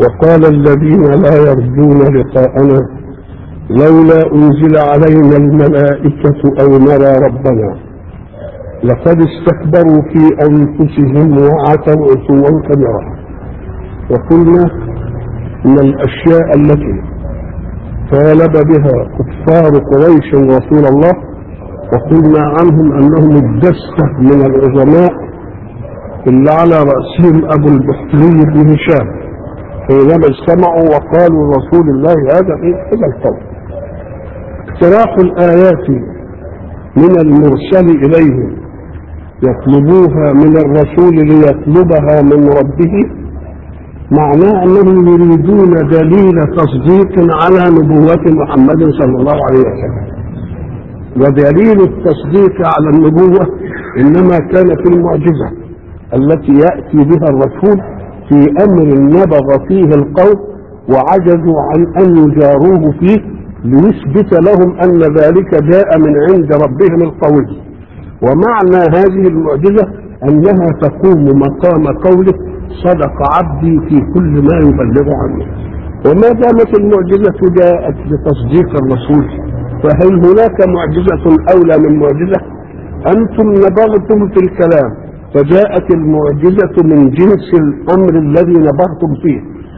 وقال الذين لا يرجون لقاءنا لولا أنزل علينا الملائكة أو نرى ربنا لقد استكبروا في أنفسهم وعتوا عتوا كبيرا وقلنا إن الأشياء التي طالب بها كفار قريش رسول الله وقلنا عنهم أنهم الدستة من العظماء اللي على رأسهم أبو البحتري بن هشام حينما اجتمعوا وقالوا رسول الله هذا ايه هذا القول اقتراح الآيات من المرسل إليهم يطلبوها من الرسول ليطلبها من ربه معناه أنهم يريدون دليل تصديق على نبوة محمد صلى الله عليه وسلم ودليل التصديق على النبوة إنما كان في المعجزة التي يأتي بها الرسول في أمر نبغ فيه القوم وعجزوا عن أن يجاروه فيه ليثبت لهم أن ذلك جاء من عند ربهم القوي ومعنى هذه المعجزة أنها تقوم مقام قوله صدق عبدي في كل ما يبلغ عنه وما دامت المعجزة جاءت لتصديق الرسول فهل هناك معجزة أولى من معجزة أنتم نبغتم في الكلام فجاءت المعجزة من جنس الأمر الذي نبغتم فيه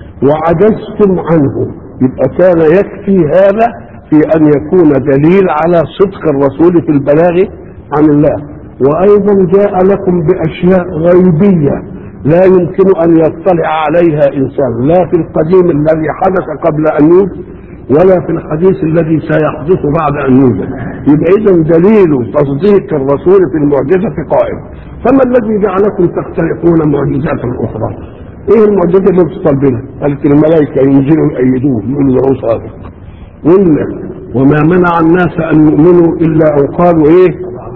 وعجزتم عنه يبقى كان يكفي هذا في أن يكون دليل على صدق الرسول في البلاغ عن الله وأيضا جاء لكم بأشياء غيبية لا يمكن أن يطلع عليها إنسان لا في القديم الذي حدث قبل أن يوجد ولا في الحديث الذي سيحدث بعد أن يوجد يبقى إذا دليل تصديق الرسول في المعجزة قائم فما الذي جعلكم تختلقون معجزات أخرى ايه المعجزه اللي بتطلبينها؟ قالت الملائكه ينزلوا يأيدوه يقولوا له صادق ولا وما منع الناس ان يؤمنوا الا ان قالوا ايه؟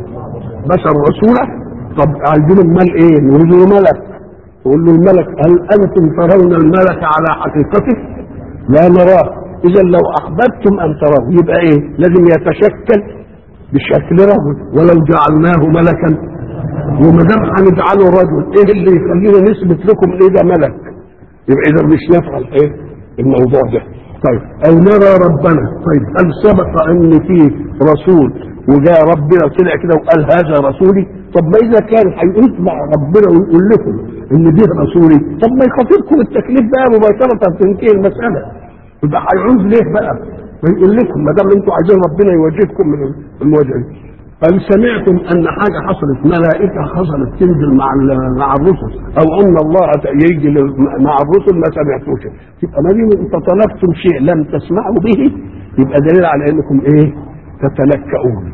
بشر رسولا طب عايزين المال ايه؟ نريد ملك يقول له الملك هل انتم ترون الملك على حقيقته؟ لا نراه اذا لو احببتم ان تراه يبقى ايه؟ لازم يتشكل بشكل رجل ولو جعلناه ملكا وما دام هنجعله رجل ايه اللي يخلينا نثبت لكم ايه ده ملك يبقى اذا مش نفعل ايه الموضوع ده طيب او نرى ربنا طيب هل سبق ان في رسول وجاء ربنا طلع كده وقال هذا رسولي طب ما اذا كان هيطلع ربنا ويقول لكم ان ده رسولي طب ما يخاطبكم التكليف بقى مباشره تنتهي المساله يبقى هيعوز ليه بقى ما يقول لكم ما دام انتوا عايزين ربنا يوجهكم من المواجهه هل سمعتم ان حاجه حصلت ملائكه حصلت تنزل مع مع الرسل او ان الله يجي مع الرسل ما سمعتوش يبقى ما دام انت طلبتم شيء لم تسمعوا به يبقى دليل على انكم ايه تتلكؤون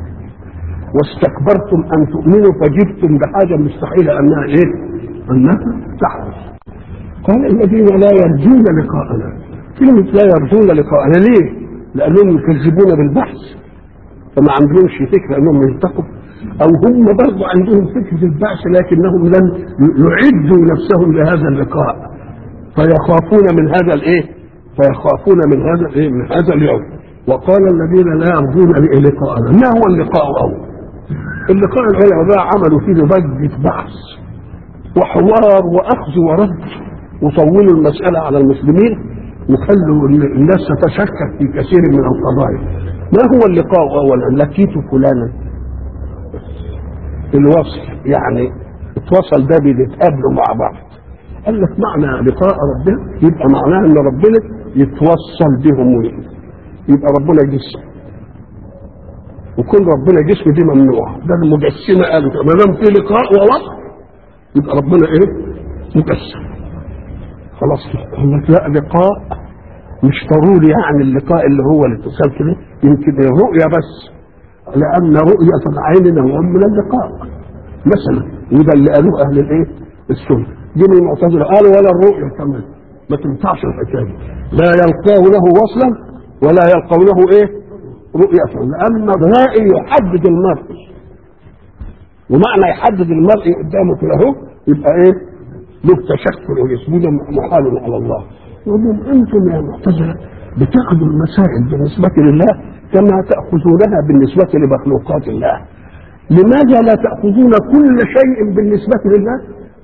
واستكبرتم ان تؤمنوا فجبتم بحاجه مستحيله انها ايه انها تحدث قال الذين لا يرجون لقاءنا كلمه لا يرجون لقاءنا ليه لانهم يكذبون بالبحث فما عندهمش فكرة انهم يلتقوا او هم برضه عندهم فكرة البعث لكنهم لم يعدوا نفسهم لهذا اللقاء فيخافون من هذا الايه فيخافون من هذا الايه من هذا اليوم وقال الذين لا يرجون لقاءنا ما هو اللقاء اول اللقاء العلماء بقى عملوا فيه ضجة بحث وحوار واخذ ورد وطولوا المسألة على المسلمين وخلوا الناس تتشكك في كثير من القضايا ما هو اللقاء اولا لقيت فلانا الوصل يعني اتوصل ده بيتقابلوا مع بعض قال لك معنى لقاء ربنا يبقى معناه ان ربنا يتوصل بهم يبقى ربنا جسم وكل ربنا جسم دي ممنوع ده المجسمه قالوا ما دام في لقاء ووصل يبقى ربنا ايه؟ مجسم خلاص قال لك لا لقاء مش ضروري يعني اللقاء اللي هو الاتصال كده يمكن الرؤية بس لأن رؤية العين نوع من اللقاء مثلا وده اللي قالوه أهل الإيه؟ السنة جم المعتزلة قالوا ولا الرؤية كمان ما تنفعش الحكاية لا يلقاه له وصلا ولا يلقونه إيه؟ رؤية لأن الرائي يحدد المرء ومعنى يحدد المرء قدامه كده اهو يبقى ايه؟ له تشكل ويسجد محال على الله يقول لهم انتم يا معتزله بتاخذوا المسائل بالنسبه لله كما تاخذونها بالنسبه لمخلوقات الله لماذا لا تاخذون كل شيء بالنسبه لله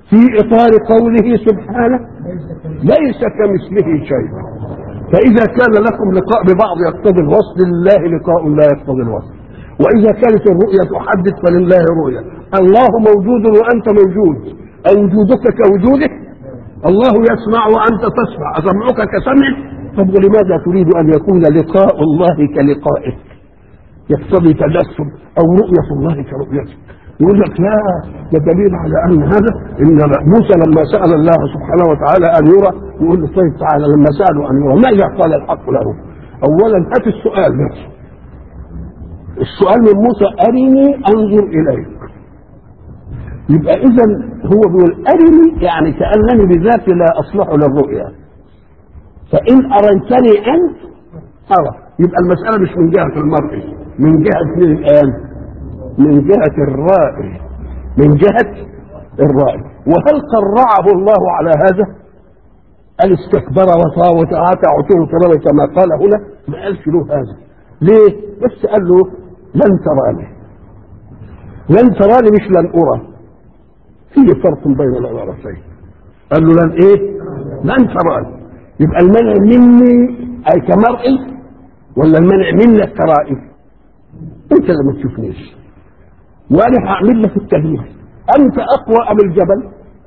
في اطار قوله سبحانه ليس كمثله شيء فاذا كان لكم لقاء ببعض يقتضي الوصل لله لقاء لا يقتضي الوصل واذا كانت الرؤيه تحدث فلله رؤيه الله موجود وانت موجود اوجودك كوجوده الله يسمع وانت تسمع اسمعك كسمعه طب ولماذا تريد ان يكون لقاء الله كلقائك يقتضي تجسم او رؤيه الله كرؤيتك يقول لك لا ده دليل على ان هذا ان موسى لما سال الله سبحانه وتعالى ان يرى يقول له طيب تعالى لما سالوا ان يرى ماذا قال الحق له؟ اولا هات السؤال بس السؤال من موسى ارني انظر اليك يبقى اذا هو بيقول ارني يعني كانني بذاتي لا اصلح للرؤيا فان اريتني انت ارى يبقى المساله مش من جهه المرئي من جهه مين الان؟ من جهة الرائي من جهة الرائي وهل قرعه الله على هذا؟ قال استكبر وطاع وتعاتى عتوه طلبه كما قال هنا ما قالش له هذا ليه؟ بس قال له لن تراني لن تراني مش لن أرى في فرق بين العبارتين قال له لن ايه؟ لن تراني يبقى المنع مني اي كمرئي ولا المنع منك كرائي؟ انت اللي ما تشوفنيش وانا هعمل لك التغيير انت اقوى ام الجبل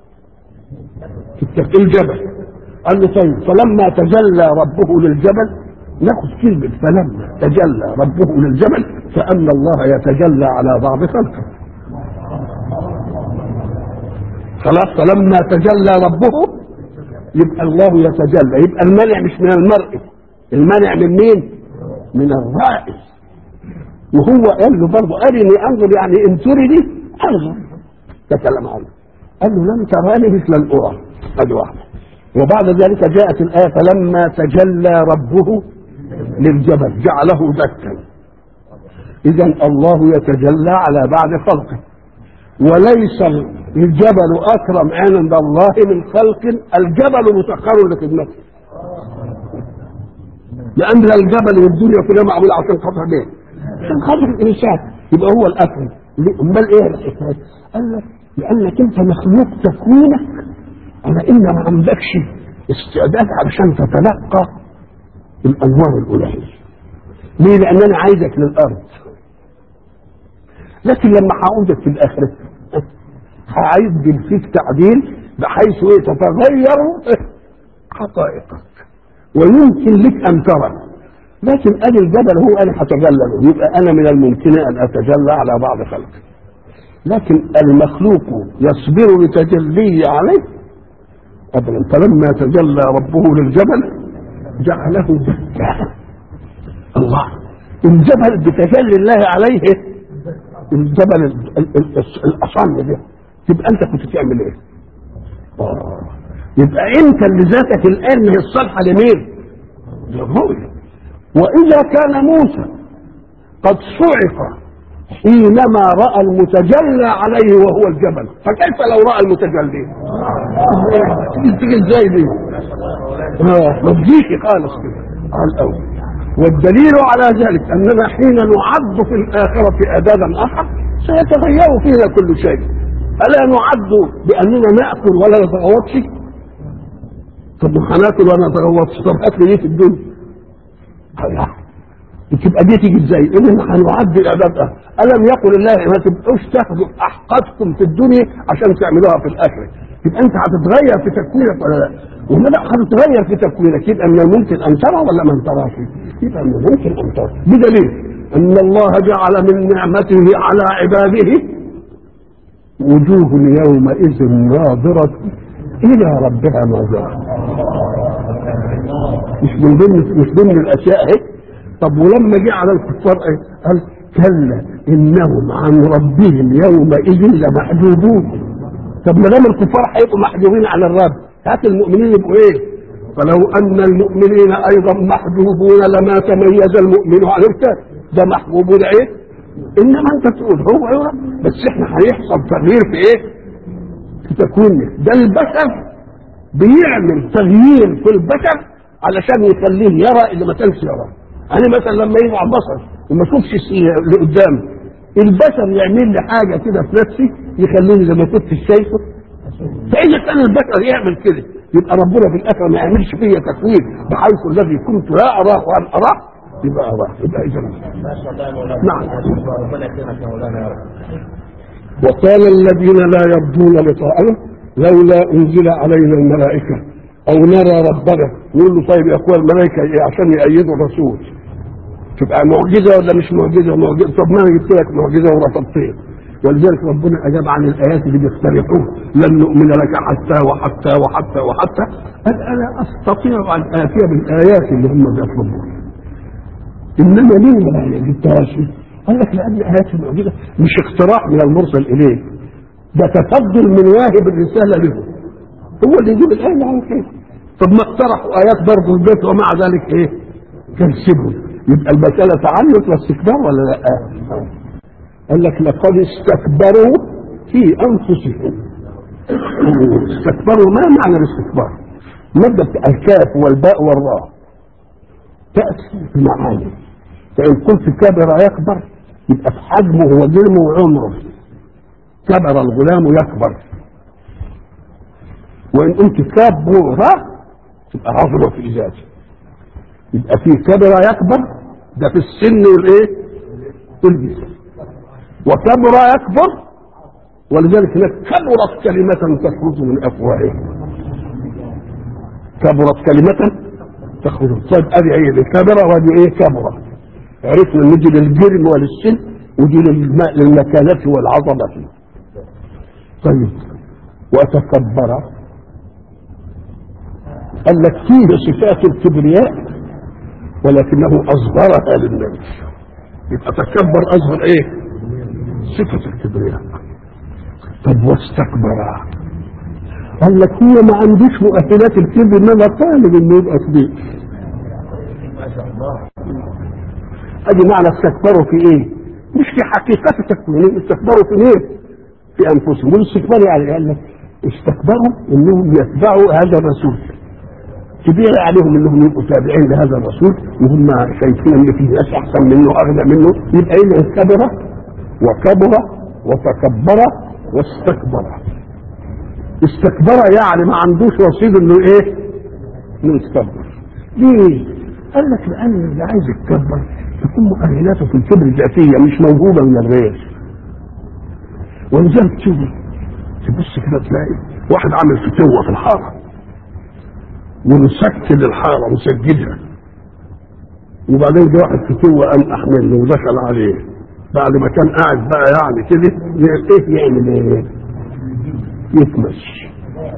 في الجبل قال له طيب فلما تجلى ربه للجبل ناخذ كلمة فلما تجلى ربه للجبل فأن الله يتجلى على بعض خلقه خلاص فلما تجلى ربه يبقى الله يتجلى يبقى المنع مش من المرء المنع من مين من الرائي وهو قال له برضه ارني انظر يعني ان ترني انظر تكلم عنه قال له لن تراني مثل الأرى ادي واحده وبعد ذلك جاءت الآية فلما تجلى ربه للجبل جعله دكا إذا الله يتجلى على بعض خلقه وليس الجبل أكرم عند الله من خلق الجبل مسخر لخدمته لأن الجبل والدنيا كلها معمولة عشان خاطر مين؟ عشان خاطر الإنسان يبقى هو الأكرم أمال إيه الحكاية؟ قال لك لأنك أنت مخلوق تكوينك على ان ما عندكش استعداد علشان تتلقى الانوار الالهيه ليه لان انا عايزك للارض لكن لما هعودك في الاخره هعدل فيك تعديل بحيث ايه تتغير حقائقك ويمكن لك ان ترى لكن ادي الجبل هو انا هتجلى له يبقى انا من الممكن ان اتجلى على بعض خلقي لكن المخلوق يصبر لتجليه عليه ابدا فلما تجلى ربه للجبل جعله دكا الله الجبل بتجلي الله عليه الجبل الاصم ده تبقى انت كنت تعمل ايه؟ آه. يبقى انت اللي ذاتك الان هي الصالحه لمين؟ للرؤيه واذا كان موسى قد صعق حينما راى المتجلى عليه وهو الجبل فكيف لو راى المتجلي تيجي تيجي ازاي دي اه ما تجيش خالص كده على الاول والدليل على ذلك اننا حين نعد في الاخره اعدادا اخر سيتغير فينا كل شيء الا نعد باننا ناكل ولا نتغوطش طب هناكل ولا نتغوطش طب اكل ايه في الدنيا تبقى دي تيجي ازاي؟ ان هنعد الاعداد الم يقل الله ما تبقوش تاخدوا احقادكم في الدنيا عشان تعملوها في الاخره يبقى انت هتتغير في تكوينك ولا لا؟ وما لا هتتغير في تكوينك يبقى من الممكن ان ترى ولا ما تراش؟ يبقى من الممكن ان ترى بدليل ان الله جعل من نعمته على عباده وجوه يومئذ ناظرة إلى ربها ناظرة مش من ضمن مش ضمن الأشياء هيك طب ولما جه على الكفار ايه؟ قال كلا انهم عن ربهم يومئذ لمحجوبون طب ما دام الكفار هيبقوا محجوبين عن الرب هات المؤمنين يبقوا ايه؟ فلو ان المؤمنين ايضا محجوبون لما تميز المؤمن عن الكافر ده محجوبون ايه؟ انما انت تقول هو هو بس احنا هيحصل تغيير في ايه؟ في تكوينك ده البشر بيعمل تغيير في البشر علشان يخليه يرى اللي ما كانش يراه انا مثلا لما يضع بصر وما اشوفش اللي قدامي البشر يعمل لي حاجه كده في نفسي يخليني زي ما كنت شايفه فاذا كان البشر يعمل كده يبقى ربنا في الاخره ما يعملش فيا تكوين بحيث الذي كنت لا اراه وان اراه يبقى اراه يبقى اذا ما شاء الله يا مولانا نعم. ربنا يكرمك يا مولانا يا رب وقال الذين لا يرجون لقاءنا لولا انزل علينا الملائكه او نرى ربنا نقول له طيب يا اخويا الملائكه إيه عشان يأيدوا الرسول تبقى معجزه ولا مش معجزه معجزه طب ما انا جبت لك معجزه ورفضتين ولذلك ربنا اجاب عن الايات اللي بيختلفون لن نؤمن لك حتى وحتى وحتى وحتى قال انا استطيع ان اتي بالايات اللي هم بيطلبون انما ليه ما جبتهاش قال لك لان ايات المعجزه مش اختراع من المرسل اليه ده تفضل من واهب الرساله له هو اللي يجيب الايه على كده طب ما اقترحوا ايات برضه البيت ومع ذلك ايه كذبوا يبقى المساله تعنت واستكبار ولا لا قال لك لقد استكبروا في انفسهم استكبروا ما معنى الاستكبار مادة الكاف والباء والراء تأتي بمعاني فإن قلت كبر يكبر يبقى في حجمه وجرمه وعمره كبر الغلام يكبر وإن قلت كبر تبقى عظمة في ذاته يبقى في كبر يكبر ده في السن والايه؟ والجسم وكبر يكبر ولذلك هناك كبرت كلمة تخرج من أفواههم كبرت كلمة تخرج طيب ادي ايه دي كبرة وادي ايه كبرة عرفنا ان دي للجرم وللسن ودي للم- للمكانة والعظمة طيب وتكبر قال لك فيه صفات الكبرياء ولكنه اصغرها للنبي يبقى تكبر اصغر ايه صفة الكبرياء طب واستكبر قال لك هو ما عندوش مؤهلات الكبر انما طالب انه يبقى كبير ما شاء الله ادي معنى استكبروا في ايه مش في حقيقة تكوينهم استكبروا في ايه في انفسهم والاستكبار يعني قال لك استكبروا انهم يتبعوا هذا الرسول كبير عليهم انهم يبقوا تابعين لهذا الرسول وهم شايفين ان في ناس احسن منه اغنى منه يبقى ايه كبر وكبر وتكبر واستكبر استكبر يعني ما عندوش رصيد انه ايه انه يستكبر ليه قال لك لان اللي عايز يتكبر تكون مؤهلاته في الكبر ذاتيه مش موهوبه من الغير ولذلك تشوف تبص كده تلاقي واحد عامل فتوه في الحاره ومسكت الحاره مسجدها وبعدين جه واحد فتوه قام احمله ودخل عليه بعد ما كان قاعد بقى يعني كده ايه يعمل ايه؟ يتمشي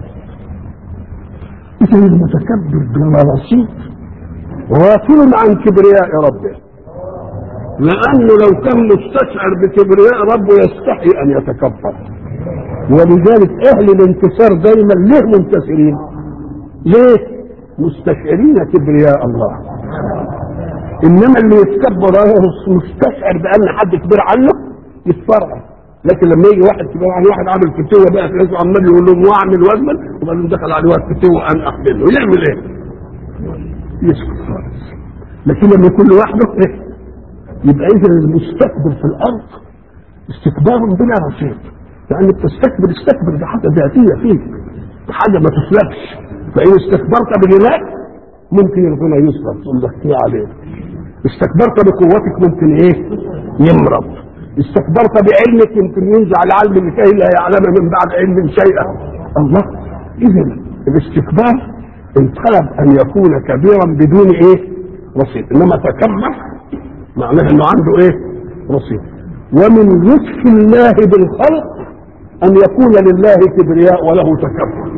إذا المتكبر بلا رصيد غافل عن كبرياء ربه لأنه لو كان مستشعر بكبرياء ربه يستحي أن يتكبر ولذلك أهل الانتصار دايما ليه منتصرين؟ ليه؟ مستشعرين كبرياء الله إنما اللي يتكبر هو مستشعر بأن حد كبير عنه يتفرع لكن لما يجي واحد كبير عن واحد عامل فتوه بقى في عمال يقول لهم واعمل واجمل وبعدين دخل عليه واحد فتوه ان احمله يعمل ايه؟ يسكت خالص لكن لما يكون لوحده ايه؟ يبقى اذا المستكبر في الارض استكبار بلا رصيد لان بتستكبر استكبر ده حاجه ذاتيه فيك حاجه ما تسلبش فان استكبرت بغناء ممكن ربنا يسلب تقول له احكي عليه استكبرت بقوتك ممكن ايه؟ يمرض استكبرت بعلمك يمكن ينزع العلم لكي لا يعلم من بعد علم شيئا الله اذا الاستكبار انقلب ان يكون كبيرا بدون ايه رصيد انما تكبر معناه انه عنده ايه رصيد ومن لطف الله بالخلق ان يكون لله كبرياء وله تكبر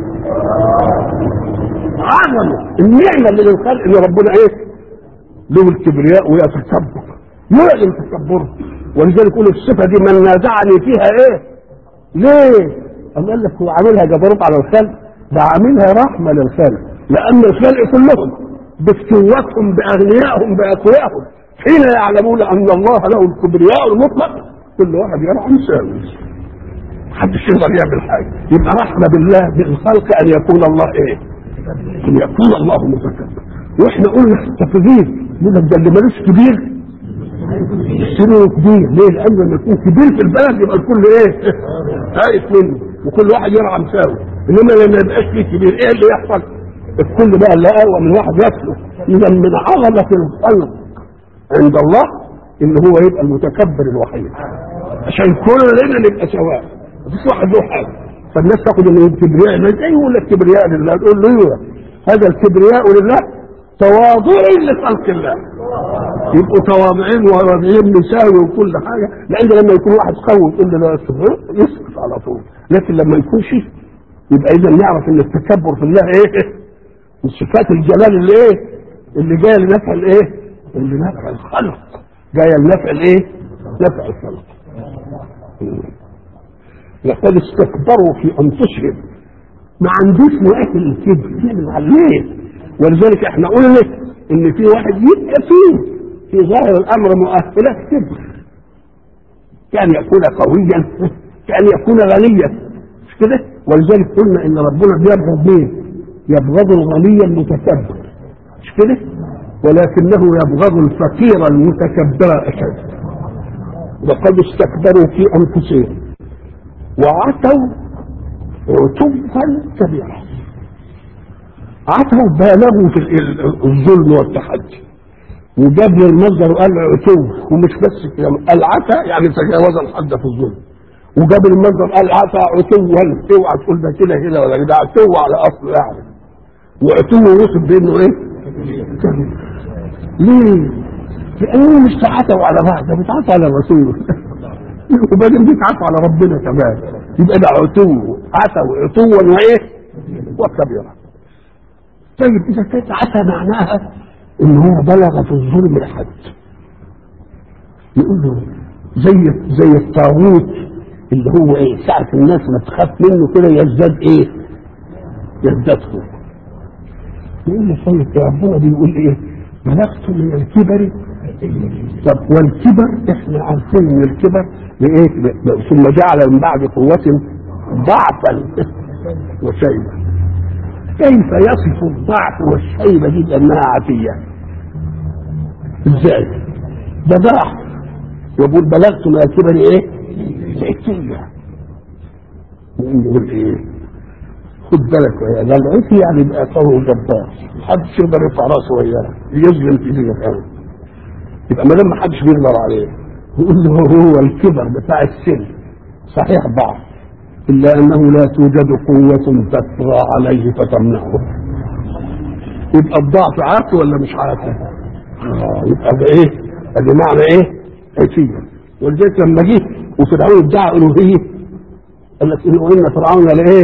عظمه النعمه اللي للخلق ان ربنا ايه له الكبرياء ويتكبر يعلن تكبره ولذلك يقول الصفه دي من نازعني فيها ايه؟ ليه؟ أم قال لك هو عاملها جبروت على الخلق ده عاملها رحمه للخلق لان الخلق كلهم بفتوتهم باغنيائهم باقويائهم حين يعلمون ان الله له الكبرياء المطلق كل واحد يرى عن ساوي محدش يقدر يعمل حاجه يبقى رحمه بالله بالخلق ان يكون الله ايه؟ ان يكون الله متكبر واحنا قلنا التكبير يقول لك ده اللي ملوش كبير سره كبير ليه؟ لأن لما يكون كبير في البلد يبقى الكل ايه؟ خايف منه وكل واحد يرعى مساوي انما لما يبقاش فيه كبير ايه اللي يحصل؟ الكل بقى اللي اقوى من واحد يسلك اذا من عظمه الخلق عند الله ان هو يبقى المتكبر الوحيد عشان كلنا نبقى سواء مفيش واحد له حاجه فالناس تاخد ان الكبرياء ما زي يقول لك كبرياء لله تقول له ايوه هذا الكبرياء لله تواضع لخلق الله يبقوا تواضعين وراضيين مساوي وكل حاجه لان لما يكون واحد قوي تقول له لا يسكت يسكت على طول لكن لما يكون شيء يبقى اذا نعرف ان التكبر في الله ايه من صفات الجلال اللي ايه اللي جايه لنفع الايه اللي نفع الخلق جايه لنفع الايه نفع الخلق لقد استكبروا في انفسهم ما عندوش مؤهل الكبر يعمل عليه ولذلك احنا قلنا ان في واحد يبقى فيه في ظاهر الامر مؤهلات كبر كان يكون قويا كان يكون غنيا مش كده ولذلك قلنا ان ربنا بيبغض مين يبغض الغني المتكبر مش كده ولكنه يبغض الفقير المتكبر اشد وقد استكبروا في انفسهم وعتوا عتوا كبيرا عتوا بالغوا في الظلم والتحدي وجاب لي المصدر وقال عتو ومش بس كده قال عتا يعني تجاوز الحد في الظلم وجاب المصدر قال عتا عتوا اوعى تقول ده كده كده ولا ده عتو على اصله يعني وعتو وصف بانه ايه؟ كبير ليه؟ لانه مش تعاتوا على بعض ده بيتعاتوا على الرسول وبعدين بيتعاتوا على ربنا كمان يبقى ده عتو عتوا عتوا وايه؟ وكبيرا طيب اذا كانت عتا معناها ان هو بلغ في الظلم الحد يقول له زي زي الطاغوت اللي هو ايه ساعة الناس ما تخاف منه كده يزداد ايه يزداد خوف يقول له طيب يا ربنا بيقول ايه بلغت من الكبر طب والكبر احنا عارفين ان الكبر لايه ثم جعل من بعد قوة ضعفا وشيبة كيف يصف الضعف والشيبة دي بأنها عافية ازاي ده ضعف يقول بلغت من الكبر ايه عتية يقول ايه خد بالك وياه ده العتي يعني يبقى قوي جبار محدش يقدر يرفع راسه وياه يظلم في دينك قوي يبقى ما دام محدش بيقدر عليه يقول له هو الكبر بتاع السن صحيح ضعف إلا أنه لا توجد قوة تطغى عليه فتمنعه يبقى الضعف عافي ولا مش عافي؟ آه يبقى ده إيه؟ ده معنى إيه؟ عتية ولذلك لما جه وفرعون ادعى ألوهية قال لك إنه إن فرعون لإيه؟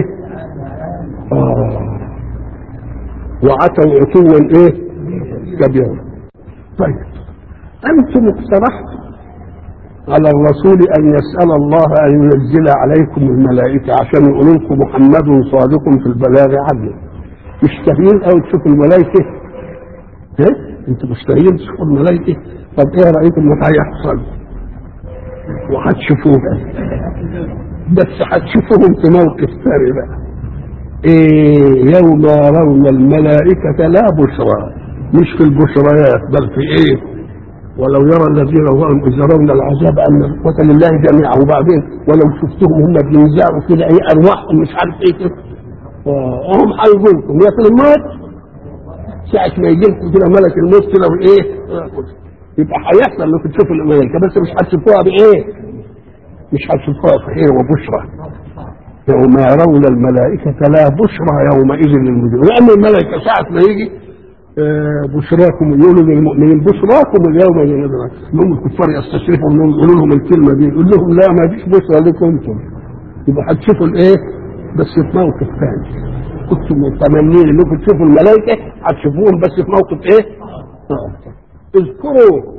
آه وعتوا عتوا إيه؟ كبيرا طيب أنتم اقترحتم على الرسول ان يسال الله ان ينزل عليكم الملائكه عشان يقولوا لكم محمد صادق في البلاغ عنه مشتهيين قوي تشوفوا الملائكه ايه انتوا مشتهيين تشوفوا الملائكه طب ايه رايكم متى هيحصل وهتشوفوها بس هتشوفوهم في موقف ثاني بقى ايه يوم يرون الملائكه لا بشرى مش في البشريات بل في ايه ولو يرى الذين ظلموا اذ يرون العذاب ان القوه لله جميعا وبعدين ولو شفتهم هم بينزعوا كده ايه ارواحهم مش عارف ايه كده هم هيجولكم يا في الموت ساعة ما يجي لكم كده ملك الموت كده وايه يبقى هيحصل انكم تشوفوا الملائكه بس مش هتشوفوها بايه؟ مش هتشوفوها بخير وبشرى يوم يرون الملائكة لا بشرى يومئذ للمجرمين لأن الملائكة ساعة ما يجي بشراكم يقولوا للمؤمنين بشراكم اليوم يوم الكفار يستشرفوا انهم يقولوا لهم الكلمه دي يقول لهم لا ما فيش بشرى لكم انتم يبقى هتشوفوا الايه بس في موقف ثاني كنتم متمنين انكم تشوفوا الملائكه هتشوفوهم بس في موقف ايه؟ آه. اذكروا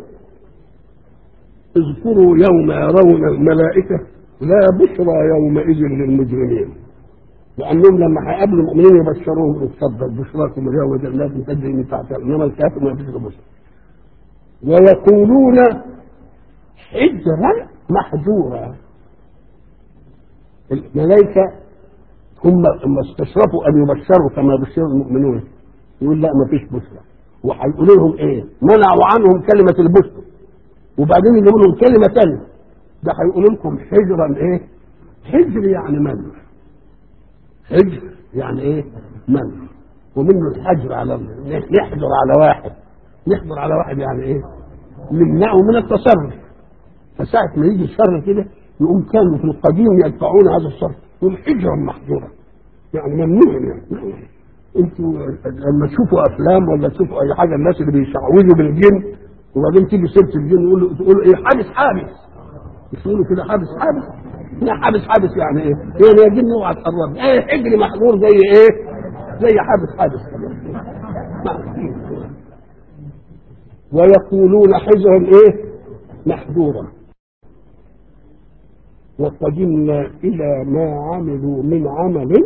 اذكروا يوم يرون الملائكه لا بشرى يومئذ للمجرمين لانهم لما هيقابلوا المؤمنين يبشروهم اتفضل بشراكم اليوم جنات تجري من تحتها انما الكافر ما فيش بشرى ويقولون حجرا محجورا الملائكه هم لما استشرفوا ان يبشروا كما بشر المؤمنون يقول لا ما فيش بشرى وهيقولوا لهم ايه؟ منعوا عنهم كلمه البشرى وبعدين يجيبوا لهم كلمه ثانيه ده هيقولوا لكم حجرا ايه؟ حجر يعني ملح حجر يعني ايه منع ومنه الحجر على نحجر على واحد نحجر على واحد يعني ايه نمنعه من التصرف فساعة ما يجي الشر كده يقوم كانوا في القديم يدفعون هذا الشر يقول حجرا محجورا يعني ممنوع يعني انتوا لما تشوفوا افلام ولا تشوفوا اي حاجه الناس اللي بيشعوذوا بالجن وبعدين تيجي سيره الجن يقولوا تقولوا ايه حابس حابس مش يقولوا كده حابس حابس هي حابس حابس يعني ايه؟ يعني يا جن اوعى تقرب ايه حجر محجور زي ايه؟ زي حابس حابس ويقولون حجرا ايه؟ محجورا وقدمنا الى ما عملوا من عمل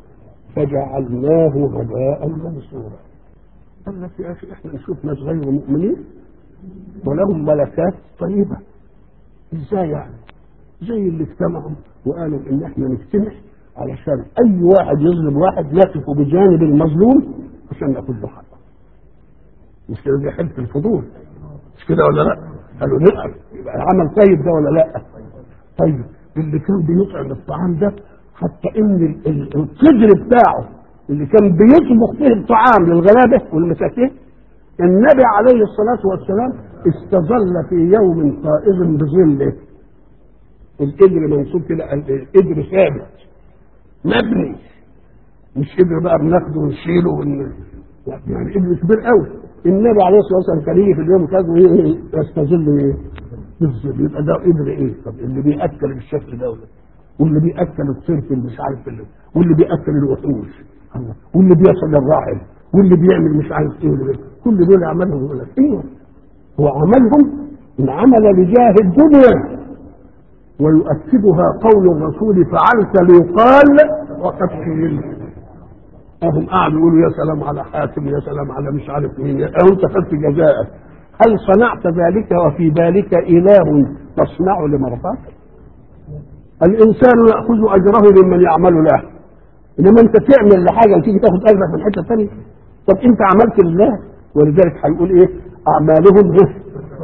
فجعلناه هباء منثورا قال لك يا اخي احنا نشوف ناس غير مؤمنين ولهم ملكات طيبه ازاي يعني؟ زي اللي اجتمعوا وقالوا ان احنا نجتمع علشان اي واحد يظلم واحد نقف بجانب المظلوم عشان ناخد له حقه مش كده دي حلف الفضول مش كده ولا لا؟ قالوا نقف يبقى العمل طيب ده ولا لا؟ طيب اللي كان بيطعم الطعام ده حتى ان ال- ال- القدر بتاعه اللي كان بيطبخ فيه الطعام للغلابه والمساكين النبي عليه الصلاه والسلام استظل في يوم طائر بظله القدر منصوب كده القدر ثابت مبني مش قدر بقى بناخده ونشيله ون... يعني قدر كبير قوي النبي عليه الصلاه والسلام كان يجي في اليوم كذا ايه يستظل ايه بالظل يبقى ده قدر ايه طب اللي بياكل بالشكل ده ولا واللي بياكل الصرف اللي مش عارف اللي واللي بياكل الوحوش الله. واللي بيصل الراحل واللي بيعمل مش عارف ايه واللي بيعمل. كل دول عملهم يقول لك ايوه هو عملهم ان عمل لجاه الدنيا ويؤكدها قول الرسول فعلت ليقال وقد قيل اهم قاعدوا يقولوا يا سلام على حاتم يا سلام على مش عارف مين او انت خدت جزاءك هل صنعت ذلك وفي ذلك اله تصنع لمرضاك الانسان ياخذ اجره ممن يعمل له انما انت تعمل لحاجه وتيجي تاخد اجرك من حته ثانيه طب انت عملت لله ولذلك هيقول ايه اعمالهم إيه؟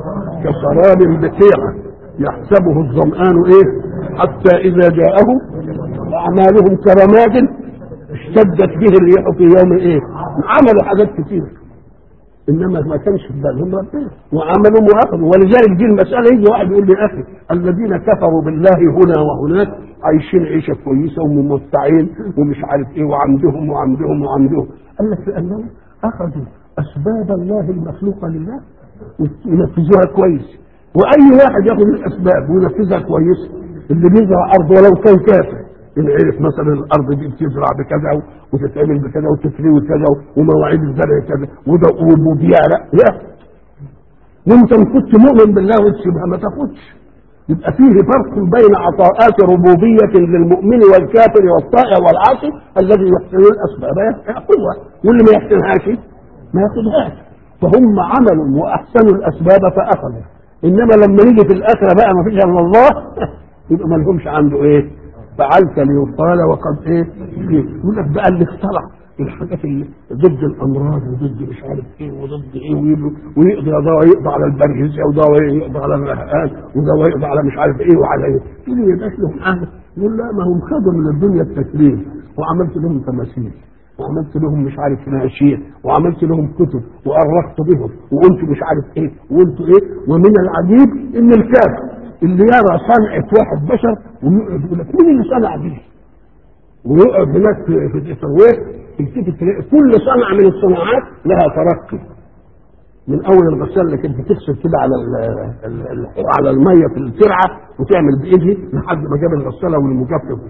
كسراب بقيعه يحسبه الظمآن ايه حتى اذا جاءه اعمالهم كرماد اشتدت به الريح في يوم ايه عملوا حاجات كتير انما ما كانش في بالهم ربنا وعملوا واخذوا ولذلك دي المساله يجي واحد يقول لي يا اخي الذين كفروا بالله هنا وهناك عايشين عيشه كويسه وممتعين ومش عارف ايه وعندهم وعندهم وعندهم قال لك لانهم اخذوا اسباب الله المخلوقه لله وينفذوها كويس واي واحد ياخذ الاسباب وينفذها كويس اللي بيزرع ارض ولو كان كافر ان عرف مثلا الارض دي بتزرع بكذا وتتعمل بكذا وتفري كذا ومواعيد الزرع كذا وده وبيعرق لا وانت ان كنت مؤمن بالله وتسيبها ما تاخدش يبقى فيه فرق بين عطاءات ربوبية للمؤمن والكافر والطائع والعاصي الذي يحسن الأسباب يأخذها واللي ما يحسنهاش ما ياخذهاش فهم عملوا وأحسنوا الأسباب فأخذوا إنما لما يجي في الآخرة بقى ما فيش إلا الله يبقى ما لهمش عنده إيه فعلت ليقال وقد ايه يقول لك بقى اللي اخترع الحاجات اللي ضد الامراض وضد مش عارف ايه وضد ايه ويقضي ويقضي دواء يقضي على البرهزه ودواء يقضي على الرهقان ودواء يقضي على مش عارف ايه وعلى ايه يقول لي يبقاش لهم حاجه يقول لا ما هم خدوا من الدنيا التكليف وعملت لهم تماثيل وعملت لهم مش عارف ناشيه وعملت لهم كتب وأرخت بهم وقلت مش عارف ايه وقلت ايه ومن العجيب ان الكافر اللي يرى صنعة واحد بشر ويقعد يقول لك مين اللي صنع دي؟ ويقعد هناك في في الترويح تلتفت تلاقي كل صنعة من الصناعات لها ترقي من اول الغسالة اللي كانت بتغسل كده على ال ال ال على الميه في الترعه وتعمل بايدها لحد ما جاب الغساله والمجفف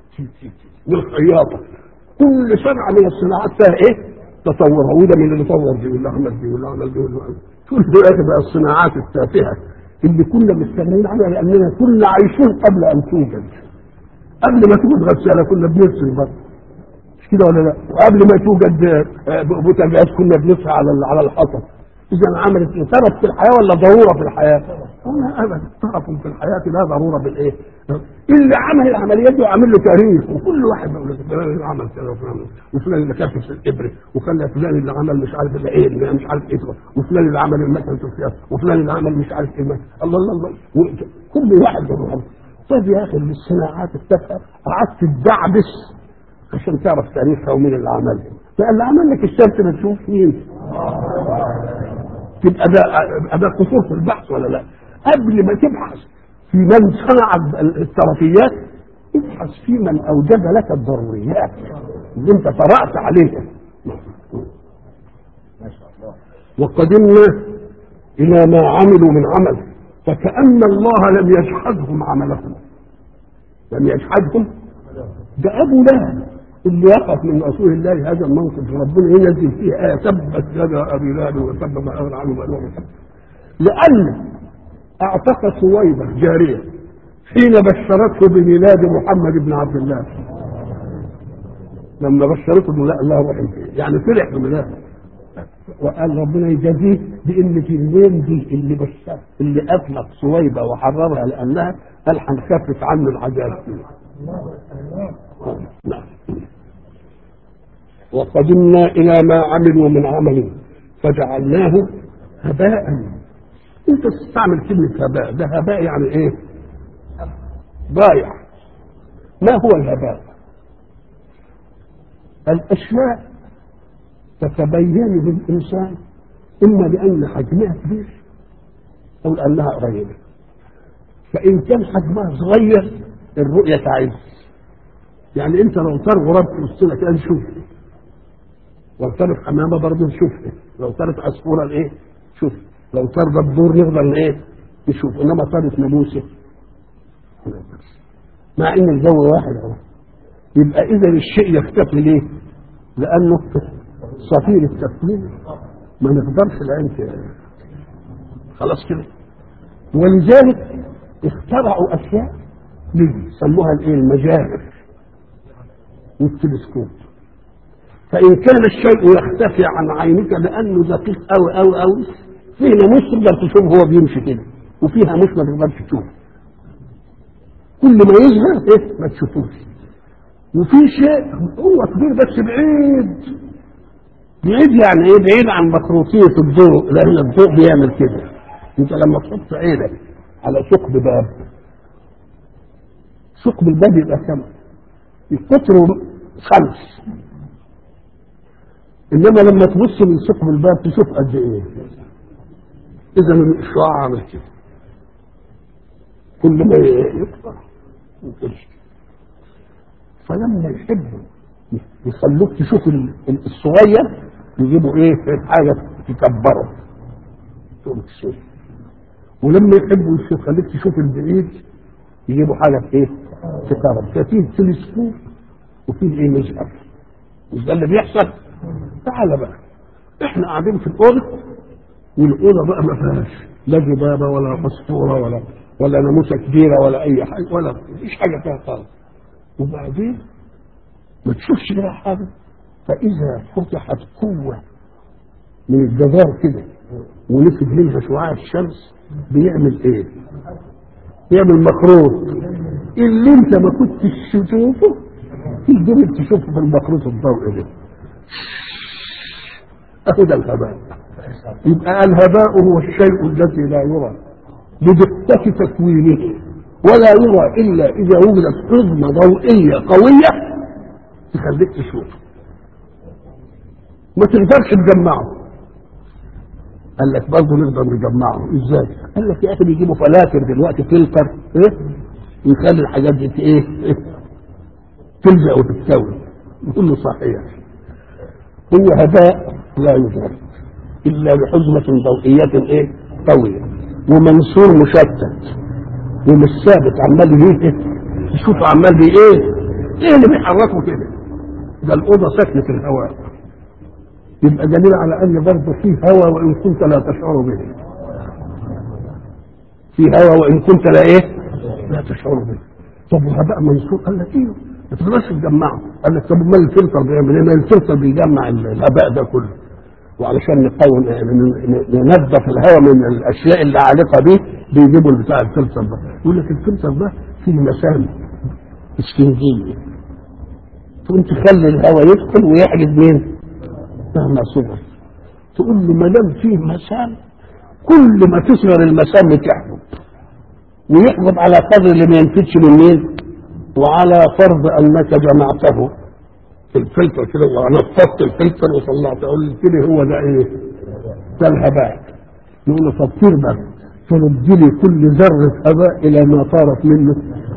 والخياطه كل صنعه من الصناعات فيها ايه؟ تطورها وده من اللي طور دي واللي عمل دي واللي عمل دي واللي عمل كل دلوقتي بقى الصناعات التافهه اللي كنا مستغنيين عنها لاننا كنا عايشين قبل ان توجد قبل ما توجد غساله كنا بنغسل برضه مش كده ولا لا؟ وقبل ما توجد بوتاجاز كنا بنصحى على على الحطب اذا عملت ايه؟ طرف في الحياه ولا ضروره في الحياه؟ لا ابدا طرف في الحياه لا ضروره بالايه؟ اللي عمل العمليات دي وعامل له تاريخ وكل واحد بيقول لك فلان اللي عمل كذا وفلان وفلان اللي كشف الابره وكان فلان اللي عمل مش عارف اللي ايه اللي مش عارف ايه وفلان اللي عمل المكنه السياسه وفلان اللي عمل مش عارف ايه الله الله الله كل واحد بيقول طيب يا اخي الصناعات التافهه قعدت تدعبس عشان تعرف تاريخها ومين اللي عملها لا اللي عمل لك الشمس ما تشوف مين تبقى ده ده قصور في البحث ولا لا قبل ما تبحث في من صنع الطرفيات ابحث في من اوجد لك الضروريات اللي انت طرأت عليها ما شاء الله وقدمنا الى ما عملوا من عمل فكأن الله لم يجحدهم عملهم لم يجحدهم ده ابو لهب اللي يقف من رسول الله هذا الموقف ربنا ينزل فيه آية تبت يدا أبي لهب وتب ما أغنى عنه ماله وما كسب. لأن أعتق سويبة جارية حين بشرته بميلاد محمد بن عبد الله لما بشرته انه لا الله روح يعني فرح بميلاده وقال ربنا يجازيه بان في الليل دي اللي بشر اللي اطلق سويبه وحررها لانها قال هنخفف عنه العذاب نعم وقدمنا الى ما عملوا من عمل فجعلناه هباء انت تستعمل كلمه هباء ده هباء يعني ايه ضايع ما هو الهباء الاشياء تتبين للانسان اما لان حجمها كبير او لانها قريبه فان كان حجمها صغير الرؤيه تعز يعني انت لو طار غراب في وسطنا كده نشوف لو طارت حمامه برضه نشوفها لو طارت عصفوره ايه شوف لو طار دبور نقدر ايه نشوف انما طارت ناموسه مع ان الجو واحد اهو يبقى اذا الشيء يختفي ليه؟ لانه صفير التكوين ما نقدرش العين ت- خلاص كده ولذلك اخترعوا اشياء ليه سموها الايه المجاهر والتلسكوب فان كان الشيء يختفي عن عينك لانه دقيق قوي قوي قوي فيه ناموس تقدر تشوف هو بيمشي كده وفيها ناموس ما تقدرش تشوفه كل ما يظهر ايه ما تشوفوش وفي شيء هو كبير بس بعيد بعيد يعني ايه بعيد عن مخروطية الضوء لان الضوء بيعمل كده انت لما تحط عينك على ثقب باب ثقب الباب يبقى كم قطره خمس انما لما تبص من ثقب الباب تشوف قد ايه اذا الشعاع عامل كده كل ما يكبر يمكنش فلما يحبوا يخلوك تشوف ال- ال- الصغير يجيبوا ايه حاجه تكبره تقوم تشوف ولما يحبوا يشوف- يخليك تشوف البعيد يجيبوا حاجه ايه تكبر ففيه تلسكوب وفيه ايه مزهر مش ده اللي بيحصل تعالى بقى احنا قاعدين في الاوضه والاوضه بقى ما فيهاش لا ذبابه ولا عصفوره ولا ولا ناموسه كبيره ولا اي حاجه ولا مفيش حاجه فيها خالص وبعدين ما تشوفش فيها حاجه فاذا فتحت قوه من الجدار كده ونفذ منها شعاع الشمس بيعمل ايه؟ بيعمل مخروط اللي انت ما كنتش تشوفه تقدر تشوفه في المخروط الضوئي ده اهو ده الهباء يبقى الهباء هو الشيء الذي لا يرى بدقة تكوينه ولا يرى إلا إذا وجدت حزمة ضوئية قوية تخليك تشوفه ما تقدرش تجمعه قال لك برضه نقدر نجمعه ازاي؟ قال لك يا اخي بيجيبوا فلاتر دلوقتي فلتر ايه؟ ويخلي الحاجات دي ايه؟ إيه؟ تلزق وتتكون يقول له صحيح هو هباء لا يدرك الا بحزمه ضوئيه ايه؟ قويه ومنصور مشتت ومش ثابت عمال ايه؟ تشوفه عمال بي ايه؟ ايه اللي بيحركه كده؟ ده الاوضه سكنه الهواء يبقى دليل على ان برضه في هواء وان كنت لا تشعر به في هواء وان كنت لا ايه؟ لا تشعر به طب وهباء منصور قال لك ايوه ما تقدرش تجمعه قال لك طب امال الفلتر بيعمل ايه؟ ما الفلتر بيجمع الهباء ده كله وعلشان نقوم ننظف الهواء من الاشياء اللي عالقه به بيجيبوا بتاع الفلتر ده يقول لك الفلتر ده فيه مسام اسفنجيه تقوم تخلي الهواء يدخل ويحجز مين؟ مهما صغر تقول له ما دام فيه مسام كل ما تصغر المسام تحجب ويحجب على قدر اللي ما ينفتش من مين؟ وعلى فرض انك جمعته في الفلتر كده ونفضت الفلتر وطلعت قلت لي هو ده ايه؟ ده الهباء نقول له طب طير بس ترد لي كل ذرة هباء إلى ما طارت منه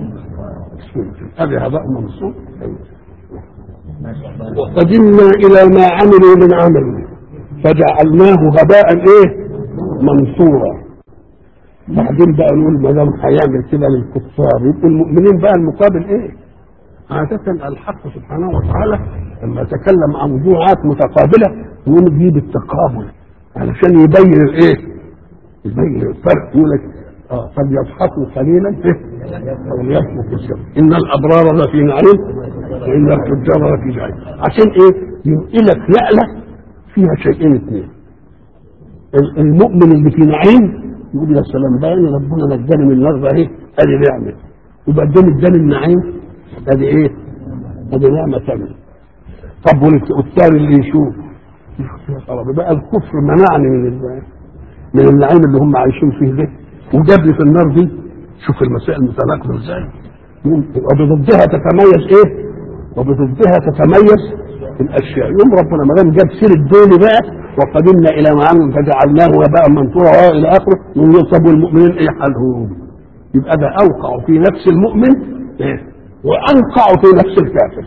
هذا هباء منصوب ما شاء الله وقدمنا إلى ما عملوا من عمل فجعلناه هباء إيه؟ منصورا بعدين بقى نقول ما دام هيعمل كده للكفار يبقوا المؤمنين بقى المقابل إيه؟ عادة الحق سبحانه وتعالى لما يتكلم عن موضوعات متقابلة يقول يجيب التقابل علشان يبين الإيه؟ يبين الفرق يقول لك اه فليضحكوا قليلا إيه؟ وليبكوا كثيرا ان الابرار لفي نعيم وان الفجار لفي جحيم عشان ايه؟ ينقلك نقله فيها شيئين اثنين ال- المؤمن اللي في نعيم يقول يا سلام بقى انا ربنا نجاني من النار ده ايه؟ ادي نعمه يبقى اداني اداني النعيم ادي ايه؟ ادي نعمه ثانيه طب والت- والثاني اللي يشوف يا خرابي بقى الكفر منعني من ال- من النعيم اللي هم عايشين فيه ده وجاب لي في النار دي شوف المسائل متناقضه ازاي وبضدها تتميز ايه؟ وبضدها تتميز الاشياء يوم ربنا ما دام جاب سيره دول بقى وقدمنا الى ما عملوا فجعلناه وباء منثورا وهو الى اخره يقول طب والمؤمنين ايه حالهم؟ يبقى ده اوقع في نفس المؤمن إيه؟ وانقع في نفس الكافر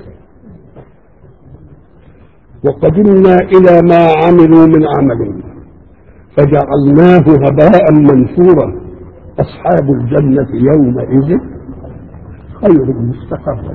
وقدمنا الى ما عملوا من عمل فجعلناه هباء منثورا أصحاب الجنة يومئذ خير مستقرا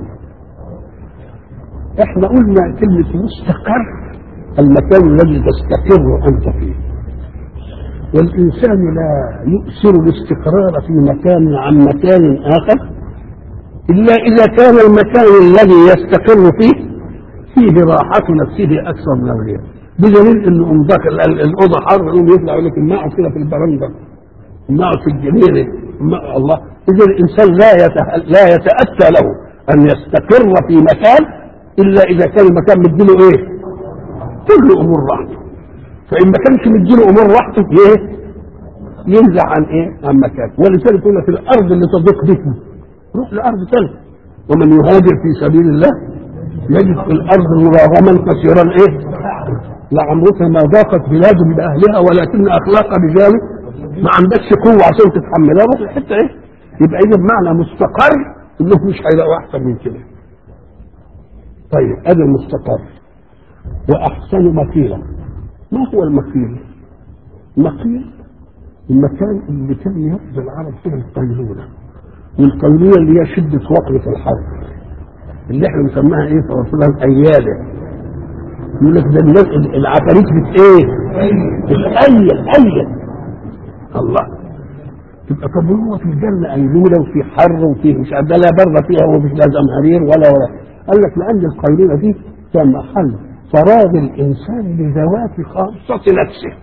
احنا قلنا كلمة مستقر المكان الذي تستقر أنت فيه والإنسان لا يؤثر الاستقرار في مكان عن مكان آخر إلا إذا كان المكان الذي يستقر فيه فيه راحة نفسه أكثر من الغير بدليل انه انضاك الاوضه حر يقوم يطلع يقول لك نقعد كده في البرندة نقعد في الجنينه ما- الله اذا الانسان لا يته... لا يتاتى له ان يستقر في مكان الا اذا كان المكان مديله ايه؟ كل امور راحته فان ما كانش مديله امور راحته ايه؟ ينزع عن ايه؟ عن مكان ولذلك يقول لك الارض اللي تضيق بكم روح لارض ثانيه ومن يهاجر في سبيل الله يجد في الارض مراغما كثيرا ايه؟ لعمرك ما ضاقت بلاد باهلها ولكن اخلاق رجاله ما عندكش قوه عشان تتحملها روح الحته ايه؟ يبقى اذا بمعنى مستقر انه مش هيلاقوا احسن من كده. طيب ادي المستقر واحسن مكيلا. ما هو المكيل؟ مكيل المكان اللي كان يقضي العرب فيه القيلوله. والقيلوله اللي هي شده وقت الحر. اللي احنا بنسميها ايه في رسولها الاياده. يقول لك ده الناس العفاريت بت ايه؟ بتأيد أيد الله تبقى طب هو في الجنة أيلولة وفي حر وفي مش عارف ده لا برد فيها ومفيش لا زمهرير ولا ولا قال لك لأن القيلولة دي كان محل فراغ الإنسان لذوات خاصة نفسه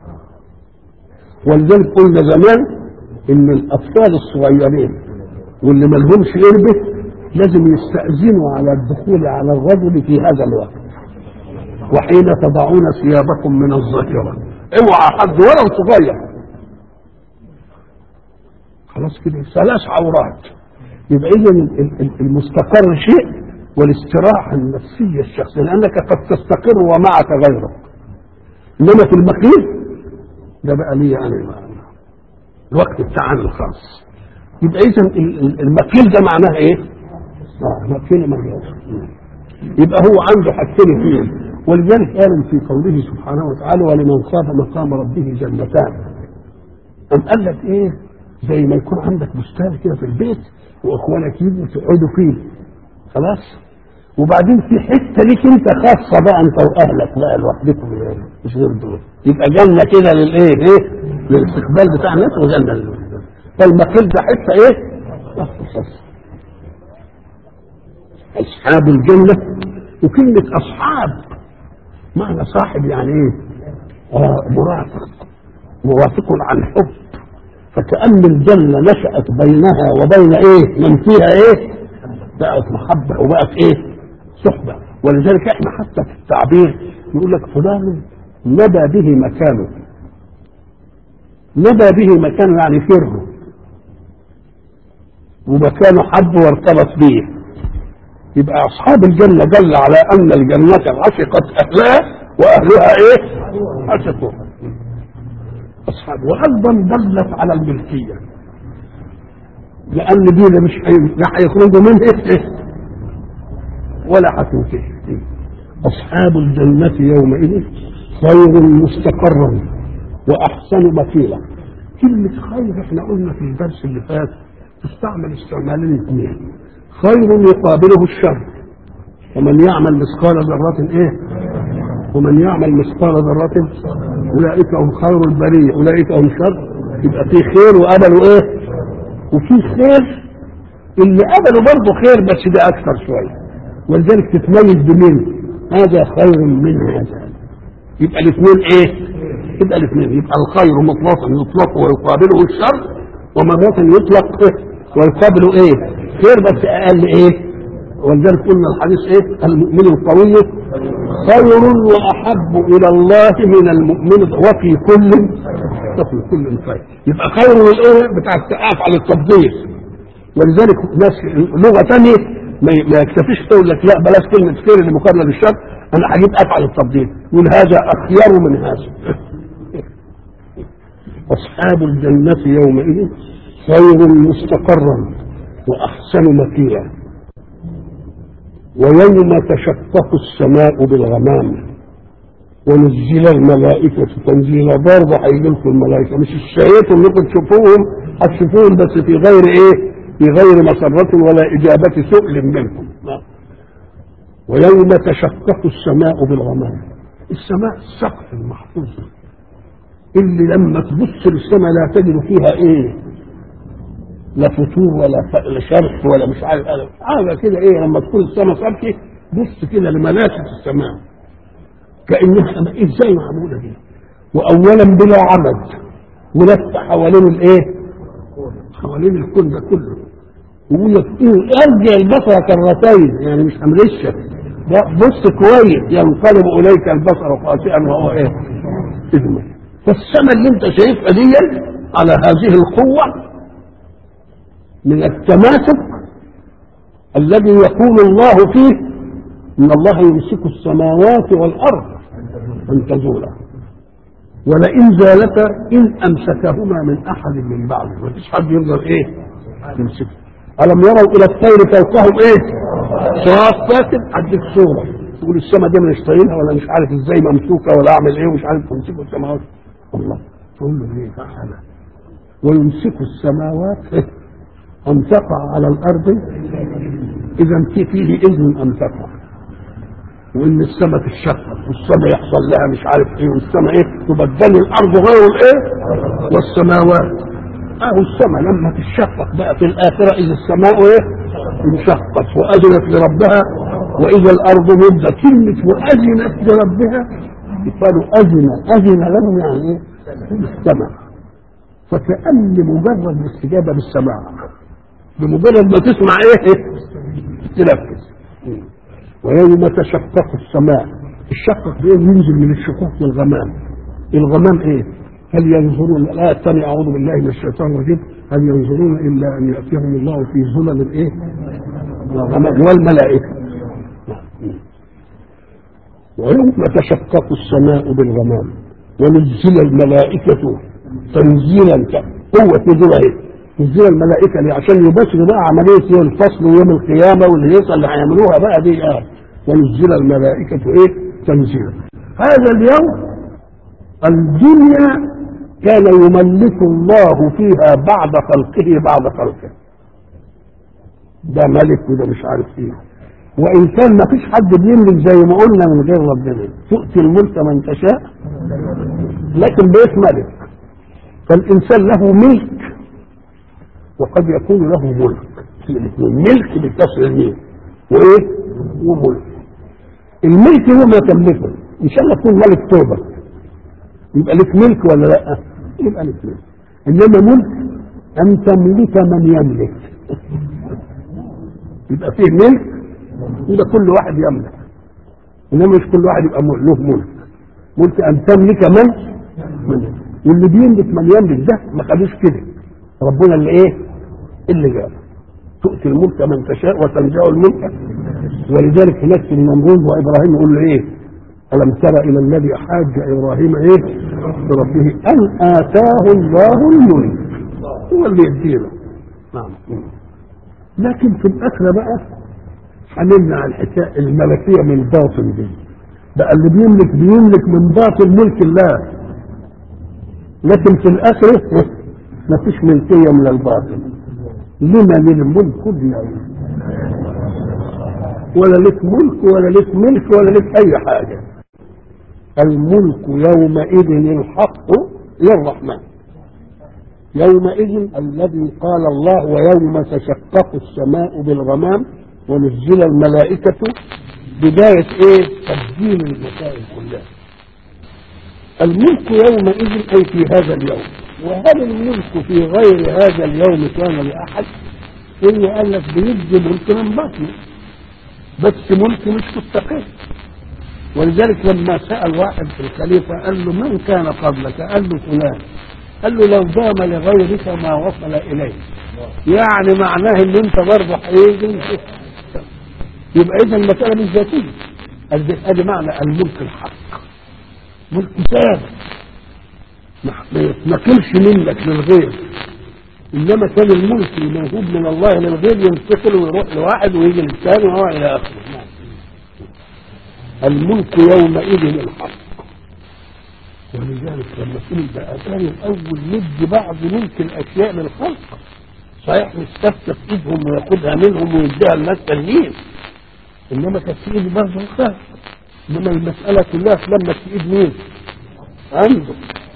ولذلك قلنا زمان إن الأطفال الصغيرين واللي ما لهمش قربة لازم يستأذنوا على الدخول على الرجل في هذا الوقت وحين تضعون ثيابكم من الظهيرة اوعى حد ولو صغير خلاص كده ثلاث عورات يبقى اذا المستقر شيء والاستراحة النفسية الشخصية لأنك قد تستقر ومعك غيرك إنما في المخيل ده بقى ليه يعني الوقت بتاعنا الخاص يبقى إذا المخيل ده معناه إيه؟ آه مخيل مجاز يبقى هو عنده حاجتين فيه ولذلك قال في قوله سبحانه وتعالى ولمن خاف مقام ربه جنتان أم قال لك إيه زي ما يكون عندك بستان كده في البيت وإخوانك يجوا تقعدوا فيه خلاص وبعدين في حتة ليك أنت خاصة بقى أنت وأهلك بقى لوحدكم يعني مش غير دول يبقى جنة كده للإيه إيه للاستقبال بتاع الناس وجنة للولد فالمقيل ده حتة إيه خاصة أصحاب الجنة وكلمة أصحاب معنى صاحب يعني ايه آه مرافق موافق عن حب فكأن الجنة نشأت بينها وبين ايه من فيها ايه بقت محبة وبقت ايه صحبة ولذلك احنا حتى في التعبير يقول لك فلان ندى به مكانه ندى به مكانه يعني فره ومكانه حب وارتبط به يبقى اصحاب الجنه دل على ان الجنه عشقت اهلها واهلها ايه؟ عشقوها اصحاب وايضا دلت على الملكيه لان دي مش هي- لا هيخرجوا منها إيه؟ ولا هتنتهي اصحاب الجنه يومئذ خير مستقرا واحسن مكيلا كلمه خير احنا قلنا في الدرس اللي فات تستعمل استعمالين اثنين خير يقابله الشر ومن يعمل مثقال ذرة ايه ومن يعمل مثقال ذرة اولئك هم خير البرية اولئك هم شر يبقى في خير وقبلوا ايه وفي خير اللي قبلوا برضه خير بس ده اكثر شوية ولذلك تتميز بمين هذا خير من هذا يبقى الاثنين ايه يبقى الاثنين يبقى الخير مطلقا يطلق ويقابله الشر ومرات يطلق إيه؟ ويقابله ايه خير بس اقل ايه ولذلك قلنا الحديث ايه المؤمن القوي خير واحب الى الله من المؤمن وفي كل وفي كل خير يبقى خير الايه بتاع افعل التفضيل ولذلك ناس لغه ثانيه ما ما يكتفيش تقول لك لا بلاش كلمه خير اللي مقابله للشر انا هجيب افعل التفضيل يقول هذا اخير من هذا اصحاب الجنه يومئذ خير مستقرا واحسن مكيلا ويوم تشقق السماء بالغمام ونزل الملائكة تنزيلا برضه هيجي لكم الملائكة مش الشهية انكم تشوفوهم هتشوفوهم بس في غير ايه؟ في غير مسرة ولا إجابة سؤل منكم ويوم تشقق السماء بالغمام السماء السقف المحفوظ اللي لما تبص للسماء لا تجد فيها ايه لا فتور ولا ف... لا شرخ ولا مش عارف حاجه كده ايه لما تكون السماء صافيه بص كده لمناسك السماء كانها ازاي معموله دي واولا بلا عمد ولف حوالين الايه حوالين الكون ده كله ويقول لك ايه ارجع البصر كرتين يعني مش همرشك بص كويس ينقلب اليك البصر خاسئا وهو ايه اذنك فالسماء اللي انت شايفها دي على هذه القوه من التماسك الذي يقول الله فيه ان الله يمسك السماوات والارض ان تزولا ولئن زالتا ان امسكهما من احد من بعده ما فيش حد يقدر ايه يمسكه الم يروا الى الطير فوقهم ايه صافات اديك صوره تقول السماء دي مش طايلها ولا مش عارف ازاي ممسوكه ولا اعمل ايه ومش عارف تمسكوا السماوات الله تقول له ليه تعالى ويمسك السماوات أن تقع على الأرض إذا في فيه إذن أن تقع وإن السماء تتشقق والسماء يحصل لها مش عارف إيه والسماء إيه تبدل الأرض غير الإيه والسماوات أهو السماء لما تتشقق بقى في الآخرة إذا السماء إيه انشقت وأذنت لربها وإذا الأرض مدت كلمة وأذنت لربها قالوا أذن أذن لهم يعني إيه السماء فكأن مجرد الاستجابة بالسماع بمجرد ما تسمع ايه تنفذ ويوم تشقق السماء الشقق بايه ينزل من الشقوق والغمام الغمام ايه هل ينظرون لا الثاني اعوذ بالله من الشيطان الرجيم هل ينظرون الا ان ياتيهم الله في ظلل ايه الغمام والملائكه ويوم تشقق السماء بالغمام ونزل الملائكه تنزيلا قوة نزول اهي نزل الملائكة ليه عشان يبشروا بقى عملية يوم الفصل ويوم القيامة والهيصة اللي هيعملوها بقى دي اه ونزل الملائكة ايه تنزيلا هذا اليوم الدنيا كان يملك الله فيها بعد خلقه بعد خلقه ده ملك وده مش عارف ايه وان كان ما فيش حد بيملك زي ما قلنا من غير ربنا تؤتي الملك من تشاء لكن بيت ملك فالإنسان له ملك وقد يكون له ملك في الاثنين ملك بالكسر الميم وإيه؟ وملك الملك هو ما تملكه إن شاء الله تكون ملك توبة يبقى لك ملك ولا لا؟ يبقى لك ملك إنما ملك أن تملك من يملك يبقى فيه ملك وده كل واحد يملك إنما مش كل واحد يبقى له ملك ملك أن تملك من من واللي بيملك من يملك ده ما خدوش كده ربنا اللي ايه اللي جاب تؤتي الملك من تشاء وتنزع الملك ولذلك هناك في النمرود وابراهيم يقول له ايه؟ ألم تر إلى الذي حاج إبراهيم إيه؟ بربه أن آتاه الله الملك هو اللي يديله نعم لكن في الآخرة بقى هنمنع الحكاية الملكية من باطن دي بقى اللي بيملك بيملك من باطن ملك الله لكن في الآخرة ما فيش ملكية من الباطن لمن الملك اليوم ولا لك ملك ولا لك ملك ولا لك أي حاجة الملك يومئذ الحق للرحمن يومئذ الذي قال الله ويوم تشقق السماء بالغمام ونزل الملائكة بداية ايه تبديل المسائل كلها الملك يومئذ اي في هذا اليوم وهل الملك في غير هذا اليوم كان لأحد إلا قال لك بيدي ملك من بطنه بس ملك مش مستقل ولذلك لما سأل واحد في الخليفة قال له من كان قبلك قال له فلان قال له لو دام لغيرك ما وصل إليه يعني معناه ان انت برضه هيجي يبقى اذا المسألة مش ذاتية ادي معنى الملك الحق ملك ثابت ما يتنقلش منك للغير انما كان الملك الموهوب من الله للغير ينتقل ويروح لواحد ويجي للثاني وهو الى اخره الملك يومئذ الحق ولذلك لما تقول بقى كان الاول ندي بعض ملك الاشياء للخلق صحيح مستفتح ايدهم وياخدها منهم ويديها لناس تانيين انما كانت في ايد برضه الخلق انما المساله كلها لما في ايد مين؟ عنده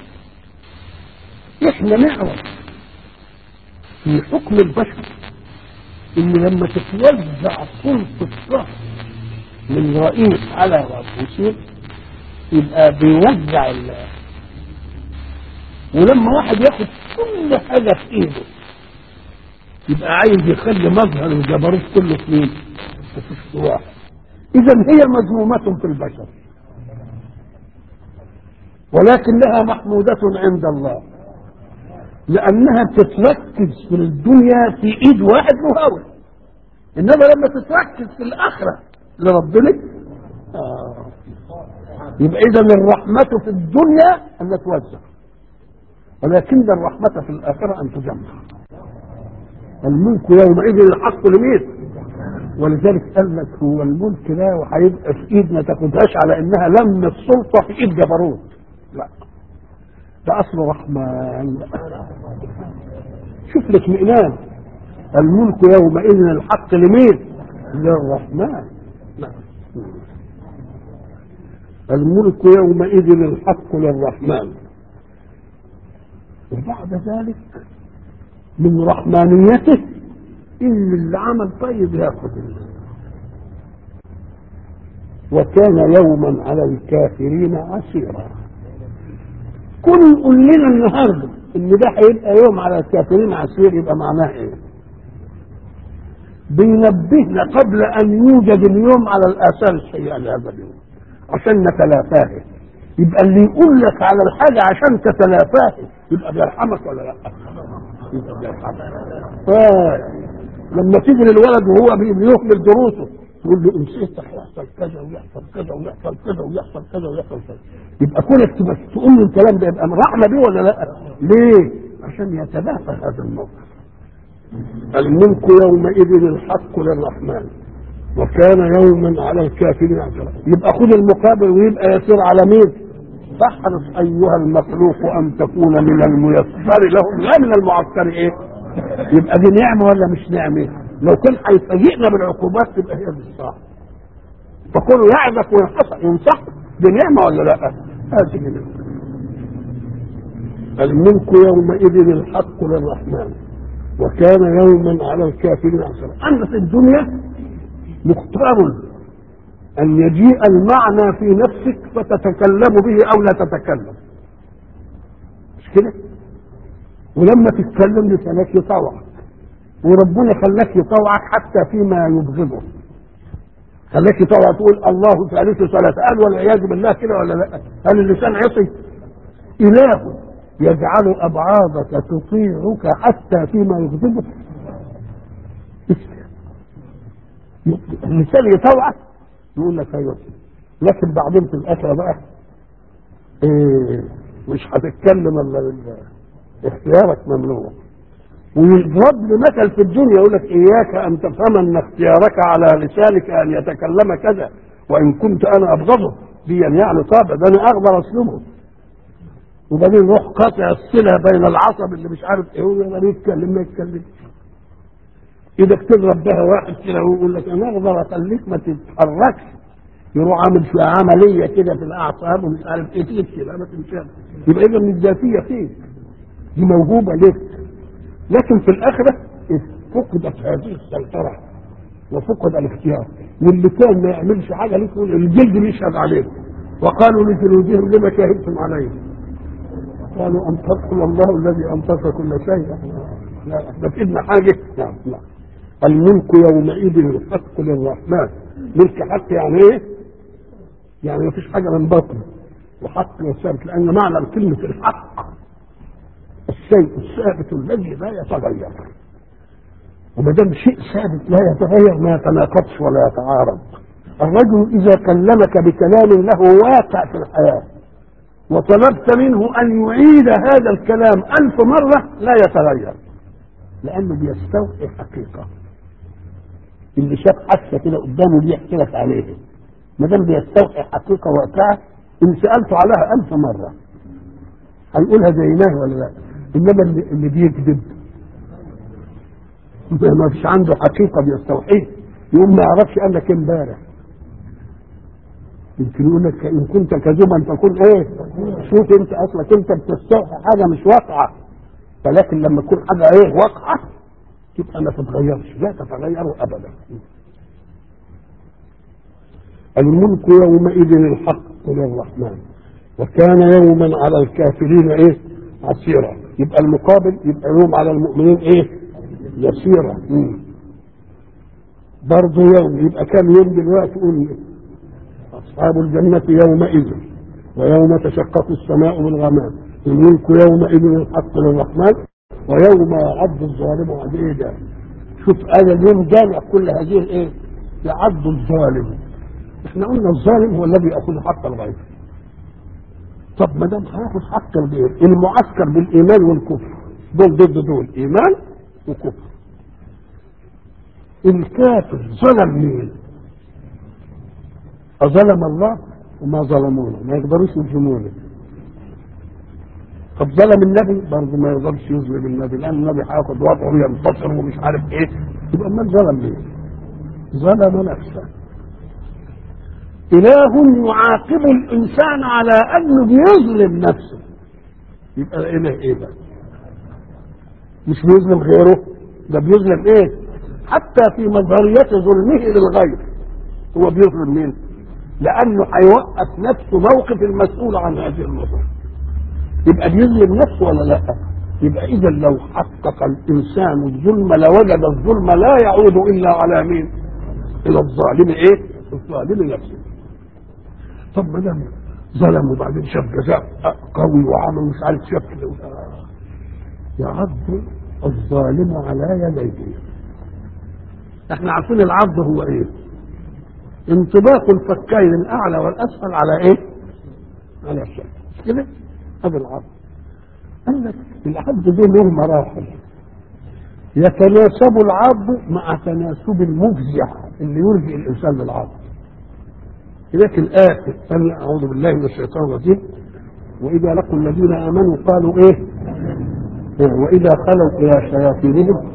احنا نعرف في حكم البشر ان لما تتوزع سلطه الشهر من رئيس على رئيسين يبقى بيوزع ال ولما واحد ياخد كل حاجه في ايده يبقى عايز يخلي مظهر الجبروت كله في مين؟ في واحد اذا هي مذمومه في البشر ولكنها محمودة عند الله لأنها بتتركز في الدنيا في إيد واحد مهاول إنما لما تتركز في الآخرة لربنا آه. يبقى إذا الرحمة في الدنيا أن توزع ولكن الرحمة في الآخرة أن تجمع الملك يومئذ الحق لمين ولذلك قال لك هو الملك ده وهيبقى في ايد ما تاخدهاش على انها لم السلطه في ايد جبروت لا ده اصل رحمن شوف الاطمئنان الملك يومئذ الحق لمين للرحمن لا. الملك يومئذ الحق للرحمن وبعد ذلك من رحمانيته ان اللي عمل طيب ياخذ وكان يوما على الكافرين عسيرا كل قول لنا النهارده ان ده هيبقى يوم على الكافرين عسير يبقى معناه ايه بينبهنا قبل ان يوجد اليوم على الاثار السيئه لهذا اليوم عشان نتلافاه يبقى اللي يقول لك على الحاجه عشان تتلافاه يبقى بيرحمك ولا لا؟ يبقى بيرحمك لما تيجي للولد وهو بيكمل دروسه تقول له امسك هيحصل كذا ويحصل كذا ويحصل كذا ويحصل كذا ويحصل كذا يبقى كونك تبقى تقول له الكلام ده يبقى رحمه بيه ولا لا؟ ليه؟ عشان يتلافى هذا الموقف الملك يومئذ الحق للرحمن وكان يوما على الكافرين عسرا يبقى خذ المقابل ويبقى يسير على مين؟ فاحرص ايها المخلوق ان تكون من الميسر لهم لا من المعسر ايه؟ يبقى دي نعمه ولا مش نعمه؟ لو كان هيفاجئنا بالعقوبات تبقى هي دي الصح. فكله يعزف وينصح ينصح دي نعمه ولا لا؟ هذه نعمه. الملك يومئذ الحق للرحمن وكان يوما على الكافرين عسرا. أما في الدنيا مختار أن يجيء المعنى في نفسك فتتكلم به أو لا تتكلم. مش كده؟ ولما تتكلم لسانك يطوعك وربنا خلاك يطوعك حتى فيما يبغضه خلاك يطوع تقول الله ثالث ثلاثة قال والعياذ بالله كده ولا لا هل اللسان عصي إله يجعل أبعادك تطيعك حتى فيما يغضبك اللسان يطوعك يقول لك ايوه لكن بعدين في الاخره بقى إيه مش هتتكلم الا بالله اختيارك ممنوع ويضرب لي مثل في الدنيا يقول لك اياك ان تفهم ان اختيارك على لسانك ان يتكلم كذا وان كنت انا ابغضه دي يعني طابع ده انا اقدر اسلمه وبعدين روح قاطع الصله بين العصب اللي مش عارف ايه ولا يتكلم ما يتكلمش اذا تضرب بها واحد كده ويقول لك انا اقدر اخليك ما تتحركش يروح عامل في عمليه كده في الاعصاب ومش عارف ايه فيك كده ما تمشيش يبقى اذا من الذاتيه فيك دي موهوبه لك لكن في الاخره فقدت هذه السيطره وفقد الاختيار واللي كان ما يعملش حاجه ليك يقول الجلد بيشهد عليك وقالوا لجلودهم لما شهدتم عليه قالوا انطقنا الله الذي انطق كل شيء لا احنا في ايدنا حاجه نعم نعم الملك يومئذ الحق للرحمن ملك حق يعني ايه؟ يعني ما فيش حاجه من باطل وحق وثابت لان معنى كلمه الحق الشيء الثابت الذي لا يتغير وما دام شيء ثابت لا يتغير ما يتناقضش ولا يتعارض الرجل اذا كلمك بكلام له واقع في الحياه وطلبت منه ان يعيد هذا الكلام الف مره لا يتغير لانه بيستوحي حقيقه اللي شاف حادثه كده قدامه بيحكي لك عليها ما دام بيستوحي حقيقه واقعه ان سالته عليها الف مره هيقولها زيناه ولا لا انما اللي, اللي بيكذب ما فيش عنده حقيقه بيستوحيها يقوم ما يعرفش قال لك امبارح يمكن يقول لك ان كنت كذوبا فكن ايه شوف انت اصلك انت بتستوحي حاجه مش واقعه ولكن لما تكون حاجه ايه واقعه تبقى ما تتغيرش لا تتغير ابدا الملك يومئذ الحق للرحمن وكان يوما على الكافرين ايه عسيرا يبقى المقابل يبقى يوم على المؤمنين ايه يسيرا برضه يوم يبقى كم يوم دلوقتي قول اصحاب الجنه يومئذ ويوم تشقق السماء بالغمام الملك يومئذ الحق للرحمن ويوم يعض الظالم على ايه ده شوف هذا اليوم جامع كل هذه الايه يعض الظالم احنا قلنا الظالم هو الذي ياخذ حق الغير طب ما دام هياخذ حق الغير المعسكر بالايمان والكفر دول ضد دول ايمان وكفر الكافر ظلم مين أظلم الله وما ظلمونا ما يقدروش يظلمونا طب ظلم النبي برضه ما يقدرش يظلم النبي لان النبي هياخد وضعه وينتصر ومش عارف ايه يبقى ما ظلم ليه؟ ظلم نفسه إله يعاقب الإنسان على أنه بيظلم نفسه يبقى إله إيه بقى؟ مش بيظلم غيره ده بيظلم إيه؟ حتى في مظهرية ظلمه للغير هو بيظلم مين؟ لأنه هيوقف نفسه موقف المسؤول عن هذه النظر يبقى بيظلم نفسه ولا لا؟ يبقى إذا لو حقق الإنسان الظلم لوجد الظلم لا يعود إلا على مين؟ إلى الظالم إيه؟ الظالم نفسه. طب ما دام ظلم وبعدين شاف جزاء قوي وعمل مش عارف شاف كده يعض الظالم على يديه. احنا عارفين العض هو ايه؟ انطباق الفكين الاعلى والاسفل على ايه؟ على الشمس كده؟ هذا العض. قال لك العض ده له مراحل يتناسب العض مع تناسب المفزع اللي يلجئ الانسان للعض لذلك الآية الثانية أعوذ بالله من الشيطان الرجيم وإذا لقوا الذين آمنوا قالوا إيه؟ وإذا خلوا إلى شياطينهم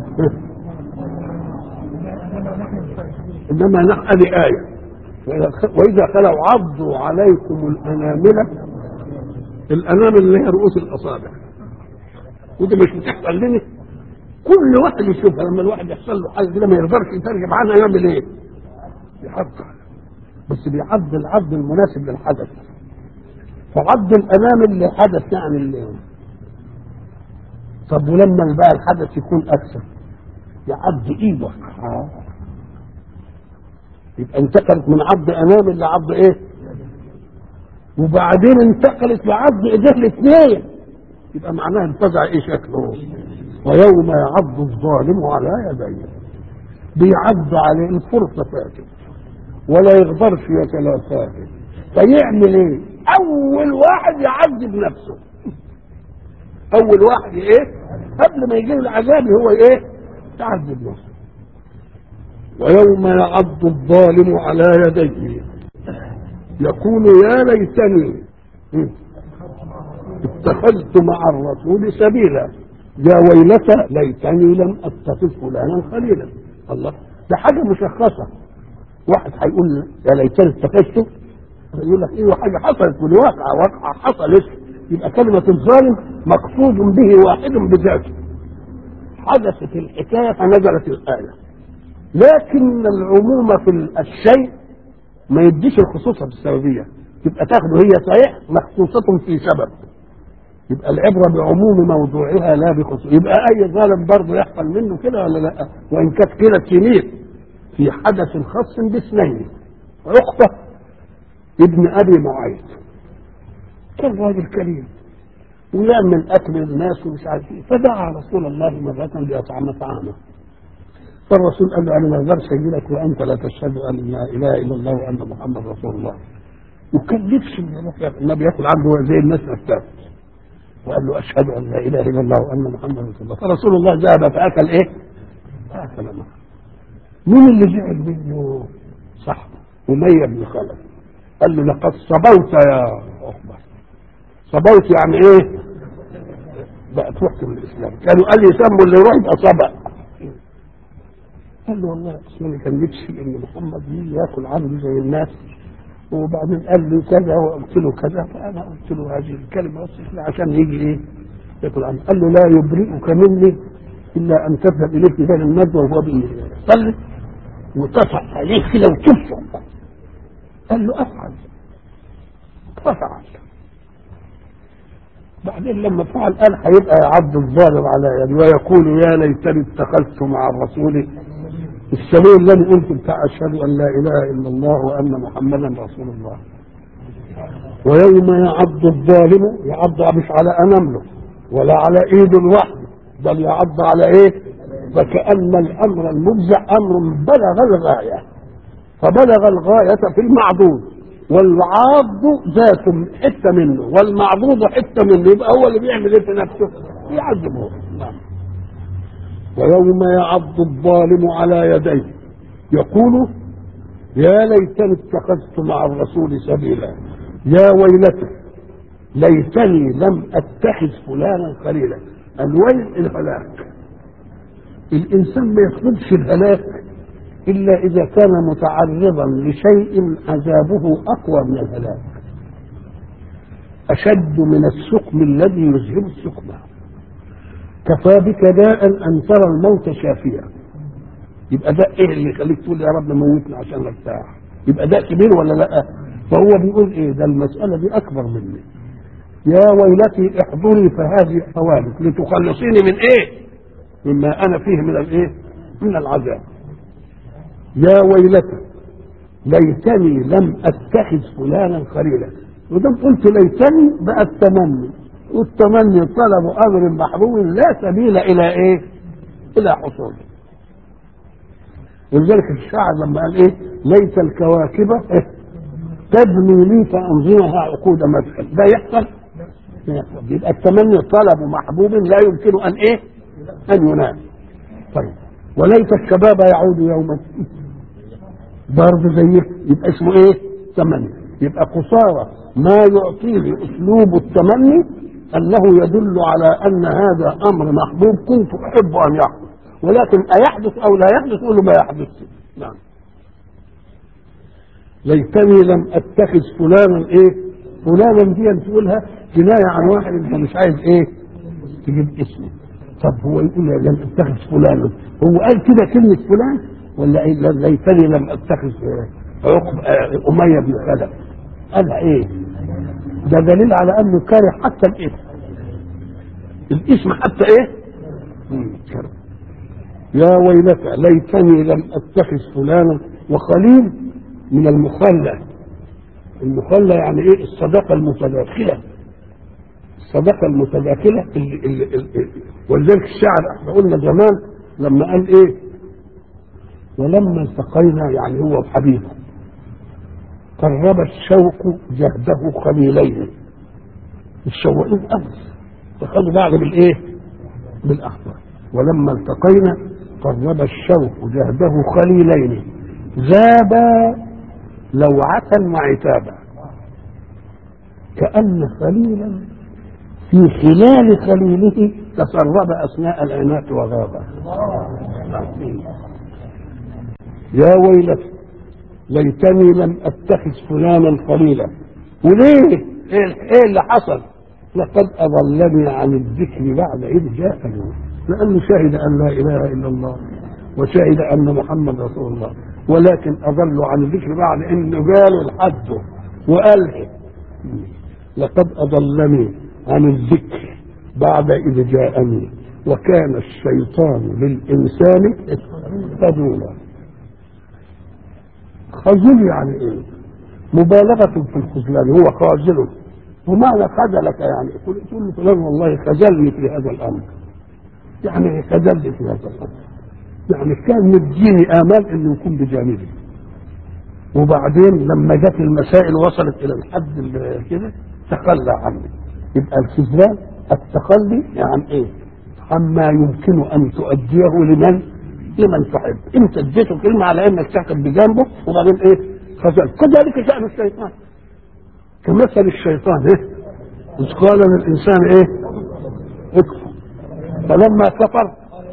إنما نحن هذه آية وإذا خلوا عضوا عليكم الأنامل الأنامل اللي هي رؤوس الأصابع ودي مش بتحصل لنا كل واحد يشوفها لما الواحد يحصل له حاجه كده ما يقدرش يترجم عنها يعمل ايه؟ يحط بس بيعض العض المناسب للحدث فعض الانامل لحدث يعني اللي طب ولما بقى الحدث يكون اكثر يعض ايده آه. يبقى انتقلت من عض انامل لعض ايه؟ وبعدين انتقلت لعض ايديه الاثنين يبقى معناها انتزع ايه شكله ويوم يعض الظالم على يديه بيعد عليه الفرصه فاتت ولا يقدرش يتلافاها فيعمل ايه؟ اول واحد يعذب نفسه اول واحد ايه؟ قبل ما يجي له العذاب هو ايه؟ يعذب نفسه ويوم يعض الظالم على يديه يقول يا ليتني اتخذت مع الرسول سبيلا يا ويلتى ليتني لم اتخذ فلانا خليلا الله ده حاجه مشخصه واحد هيقول يا ليتني اتخذته يقول لك ايه حاجه حصلت في الواقع واقعه حصلت يبقى كلمه الظالم مقصود به واحد بذاته حدثت الحكايه فنزلت الايه لكن العموم في الشيء ما يديش الخصوصة بالسببية تبقى تاخده هي صحيح مخصوصة في سبب يبقى العبرة بعموم موضوعها لا بخصوص يبقى أي ظالم برضه يحصل منه كده ولا لا وإن كانت كده سنين في حدث خاص باثنين عقبة ابن أبي معيط كان راجل كريم ويعمل أكل الناس ومش عارف إيه فدعا رسول الله مرة ليطعم طعامه فالرسول قال له انا ما اقدرش اجي لك وانت لا تشهد ان لا اله الا الله وان محمد رسول الله وكان نفسه يروح ياكل النبي ياكل عنده زي الناس نفسها وقال له اشهد ان لا اله الا الله وان محمد رسول الله فرسول الله ذهب فاكل ايه؟ فاكل معه مين اللي زعل منه؟ صاحبه اميه بن خلف قال له لقد صبوت يا عقبه صبوت يعني ايه؟ بقى تحكم الاسلام كانوا قال يسموا اللي يروح يبقى صبأ قال له والله اصل انا كان نفسي ان محمد يجي ياكل عندي زي الناس وبعدين قال لي كذا وقلت له كذا فانا قلت له هذه الكلمه بس عشان يجي ايه ياكل عندي قال له لا يبرئك مني الا ان تذهب اليه في بين الندوه وهو بيصلي وتفع عليه كده وتفعل قال له افعل ففعل بعدين لما فعل قال هيبقى يعض الظالم على يدي ويقول يا ليتني اتخذت مع الرسول السبيل الذي قلت بتاع اشهد ان لا اله الا الله وان محمدا رسول الله ويوم يعض الظالم يعض مش على انامله ولا على ايده لوحده بل يعض على ايه فكأن الامر المجزع امر بلغ الغايه فبلغ الغايه في المعضود والعاض ذات حته منه والمعضوض حته منه يبقى هو اللي بيعمل ايه في نفسه يعذبه نعم ويوم يعض الظالم على يديه يقول يا ليتني اتخذت مع الرسول سبيلا يا ويلتي ليتني لم اتخذ فلانا خليلا الويل الهلاك الانسان ما يطلبش الهلاك الا اذا كان متعرضا لشيء عذابه اقوى من الهلاك اشد من السقم الذي يذهب السقم كفى بك داء ان ترى الموت شافيا يبقى ده ايه اللي يخليك تقول يا رب موتني عشان ارتاح يبقى ده كبير ولا لا فهو بيقول ايه ده المساله دي اكبر مني يا ويلتي احضري فهذه حوالك لتخلصيني من ايه مما انا فيه من الايه من العذاب يا ويلتي ليتني لم اتخذ فلانا خليلا ودام قلت ليتني بقى التمني والتمني طلب امر محبوب لا سبيل الى ايه الى حصوله ولذلك الشاعر لما قال ايه ليت الكواكب إيه؟ تبني لي فانظمها عقود مدخل ده يحصل ما يحصل يبقى التمني طلب محبوب لا يمكن ان ايه ان ينال طيب وليت الشباب يعود يوما برضه زيه يبقى اسمه ايه تمني يبقى قصارى ما يعطيه اسلوب التمني انه يدل على ان هذا امر محبوب كنت احب ان يحدث ولكن ايحدث او لا يحدث قول ما يحدث نعم ليتني لم اتخذ فلانا ايه فلانا دي تقولها كنايه عن واحد انت مش عايز ايه تجيب اسمه طب هو يقول لم اتخذ فلانا هو قال كده كلمه فلان ولا ايه ليتني لم اتخذ عقب اميه بن خلف قالها ايه ده دليل على انه كاره حتى الاسم الاسم حتى ايه كره يا ويلتى ليتني لم اتخذ فلانا وخليل من المخلى المخلى يعني ايه الصداقه المتداخله الصداقه المتداخله اللي اللي اللي ولذلك الشاعر احنا قلنا زمان لما قال ايه ولما التقينا يعني هو وحبيبه قرب الشوق جهده خليلين الشوقين امس فخدوا بعض بالايه؟ بالاخبار ولما التقينا قرب الشوق جهده خليلين ذابا لوعة وعتابا كأن خليلا في خلال خليله تسرب أثناء العناة وغابا يا ويلتي ليتني لم اتخذ فلانا خليلا وليه؟ ايه إيه اللي حصل؟ لقد اضلني عن الذكر بعد اذ جاءني لانه شهد ان لا اله الا الله وشهد ان محمد رسول الله ولكن اضلوا عن الذكر بعد انه قالوا لحده وقال لقد اضلني عن الذكر بعد اذ جاءني وكان الشيطان للانسان خذولا خذول يعني ايه؟ مبالغة في الخذلان هو خاذل ومعنى خذلك يعني تقول تقول فلان والله خذلني في هذا الامر يعني خذلني في هذا الامر يعني كان مديني امال انه يكون بجانبي وبعدين لما جت المسائل وصلت الى الحد اللي كده تخلى عني يبقى الخذلان التخلي عن ايه؟ عما يمكن ان تؤديه لمن لمن تحب انت اديته كلمه على انك تحكم بجانبه وبعدين ايه خذل كذلك شان الشيطان كمثل الشيطان ايه اذ قال للانسان ايه اكفر فلما كفر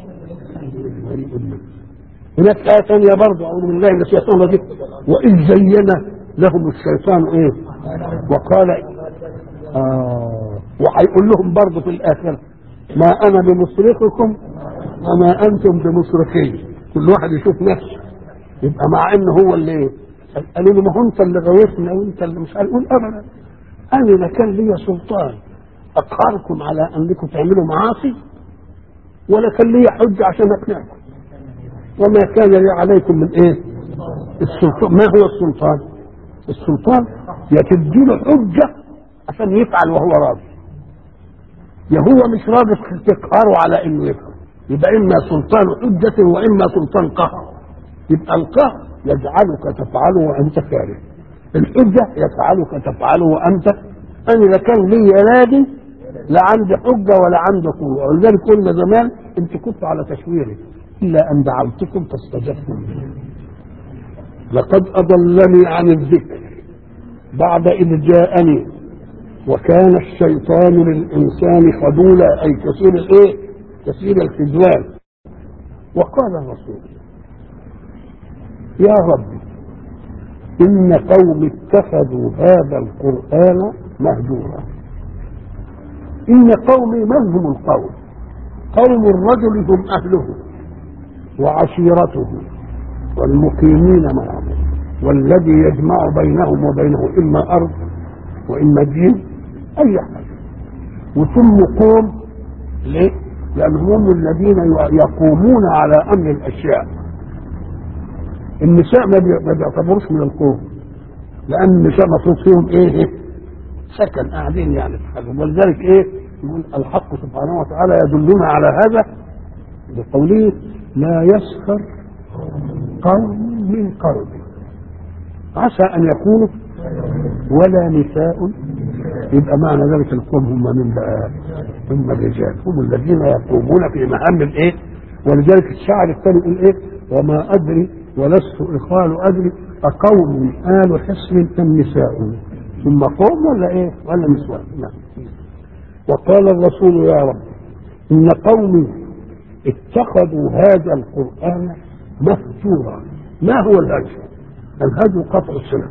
هناك آية ثانية برضه أعوذ بالله من الشيطان الرجيم وإذ زين لهم الشيطان إيه؟ وقال آه وهيقول لهم برضه في الآخرة ما أنا بمصرخكم وما أنتم بمصرخين كل واحد يشوف نفسه يبقى مع إن هو اللي إيه؟ قالوا له ما هو أنت اللي غويتنا وأنت اللي مش هنقول أبدا أنا لا كان لي سلطان أقهركم على أنكم تعملوا معاصي ولا كان لي حجة عشان أقنعكم وما كان لي عليكم من ايه السلطان ما هو السلطان السلطان يا تديله حجة عشان يفعل وهو راضي يا هو مش راضي تقهره على انه يفعل يبقى اما سلطان حجة واما سلطان قهر يبقى القهر يجعلك تفعله وانت كاره الحجة يجعلك تفعله وانت انا لا كان لي نادي لا عندي حجة ولا عندي قوة ولذلك قلنا زمان انت كنت على تشويري إلا أن دعوتكم فاستجبتم لي لقد أضلني عن الذكر بعد إذ جاءني وكان الشيطان للإنسان خذولا أي كثير الإيه؟ كثير الخذلان وقال الرسول يا رب إن قوم اتخذوا هذا القرآن مهجورا إن قومي من هم القوم قوم الرجل هم أهله وعشيرته والمقيمين معه والذي يجمع بينهم وبينه اما ارض واما دين اي حاجه وثم قوم ليه؟ لانهم هم الذين يقومون على امر الاشياء النساء ما بيعتبروش من القوم لان النساء مفروض فيهم ايه سكن قاعدين يعني في حاجه ولذلك ايه يقول الحق سبحانه وتعالى يدلنا على هذا بقوله لا يسخر قوم من قوم عسى ان يكونوا ولا نساء يبقى معنى ذلك القوم هم من بقى هم الرجال هم الذين يقومون في مهام الايه ولذلك الشاعر الثاني يقول ايه وما ادري ولست اخال ادري اقوم ال حسن ام نساء ثم قوم ولا ايه ولا نسوان نعم وقال الرسول يا رب ان قومي اتخذوا هذا القرآن مهجورا ما هو الهجر الهجر قطع الصلة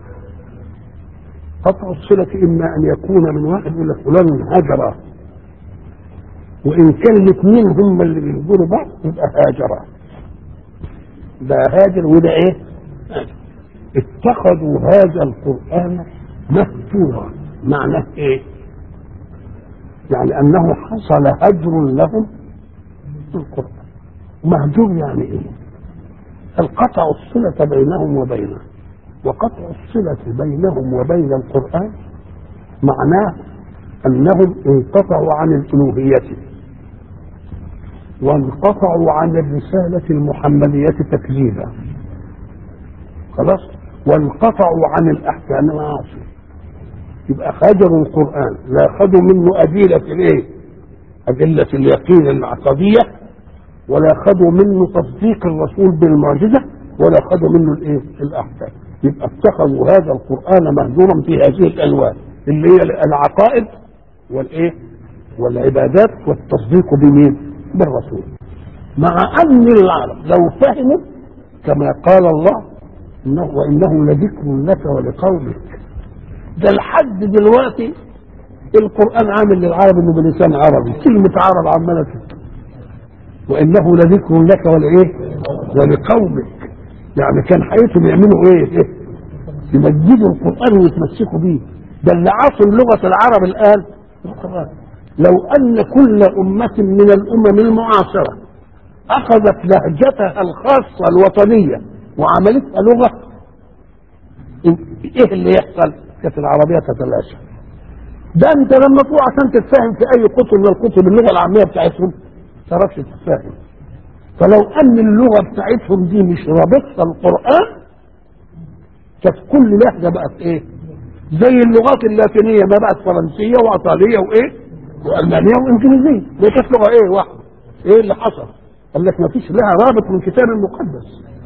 قطع الصلة إما أن يكون من واحد يقول لك فلان هجر وإن كان الاثنين هم اللي بيهجروا بعض يبقى هاجرا ده هاجر وده إيه؟ هاجر. اتخذوا هذا القرآن مهجورا معناه إيه؟ يعني أنه حصل هجر لهم القرآن مهجور يعني ايه القطع الصلة بينهم وبينه وقطع الصلة بينهم وبين القرآن معناه أنهم انقطعوا عن الألوهية وانقطعوا عن الرسالة المحمدية تكذيبا خلاص وانقطعوا عن الأحكام العاصمة يبقى خجروا القرآن لا خدوا منه أدلة الإيه؟ أدلة اليقين العقدية ولا خدوا منه تصديق الرسول بالمعجزة ولا خدوا منه الإيه؟ الأحكام يبقى اتخذوا هذا القرآن مهجورا في هذه الألوان اللي هي العقائد والإيه؟ والعبادات والتصديق بمين؟ بالرسول مع أن العرب لو فهموا كما قال الله إنه وإنه لذكر لك ولقومك ده لحد دلوقتي القرآن عامل للعرب انه بلسان عربي كلمة عرب عمالة تكتب. وإنه لذكر لك ولإيه ولقومك يعني كان حياتهم يعملوا إيه, إيه؟ يمجدوا القرآن ويتمسكوا بيه ده اللي عاصم لغة العرب الآن القرآن لو أن كل أمة من الأمم المعاصرة أخذت لهجتها الخاصة الوطنية وعملتها لغة إيه اللي يحصل؟ كانت العربية تتلاشى ده أنت لما تروح عشان تتفاهم في أي كتب من الكتب اللغة العامية بتاعتهم ما تعرفش تتفاهم فلو أن اللغة بتاعتهم دي مش رابطها القرآن كانت كل لهجة بقت إيه؟ زي اللغات اللاتينية ما بقت فرنسية وإيطالية وإيه؟ والمانيه وانجليزيه دي كانت لغه ايه واحده ايه اللي حصل قال لك ما فيش لها رابط من الكتاب المقدس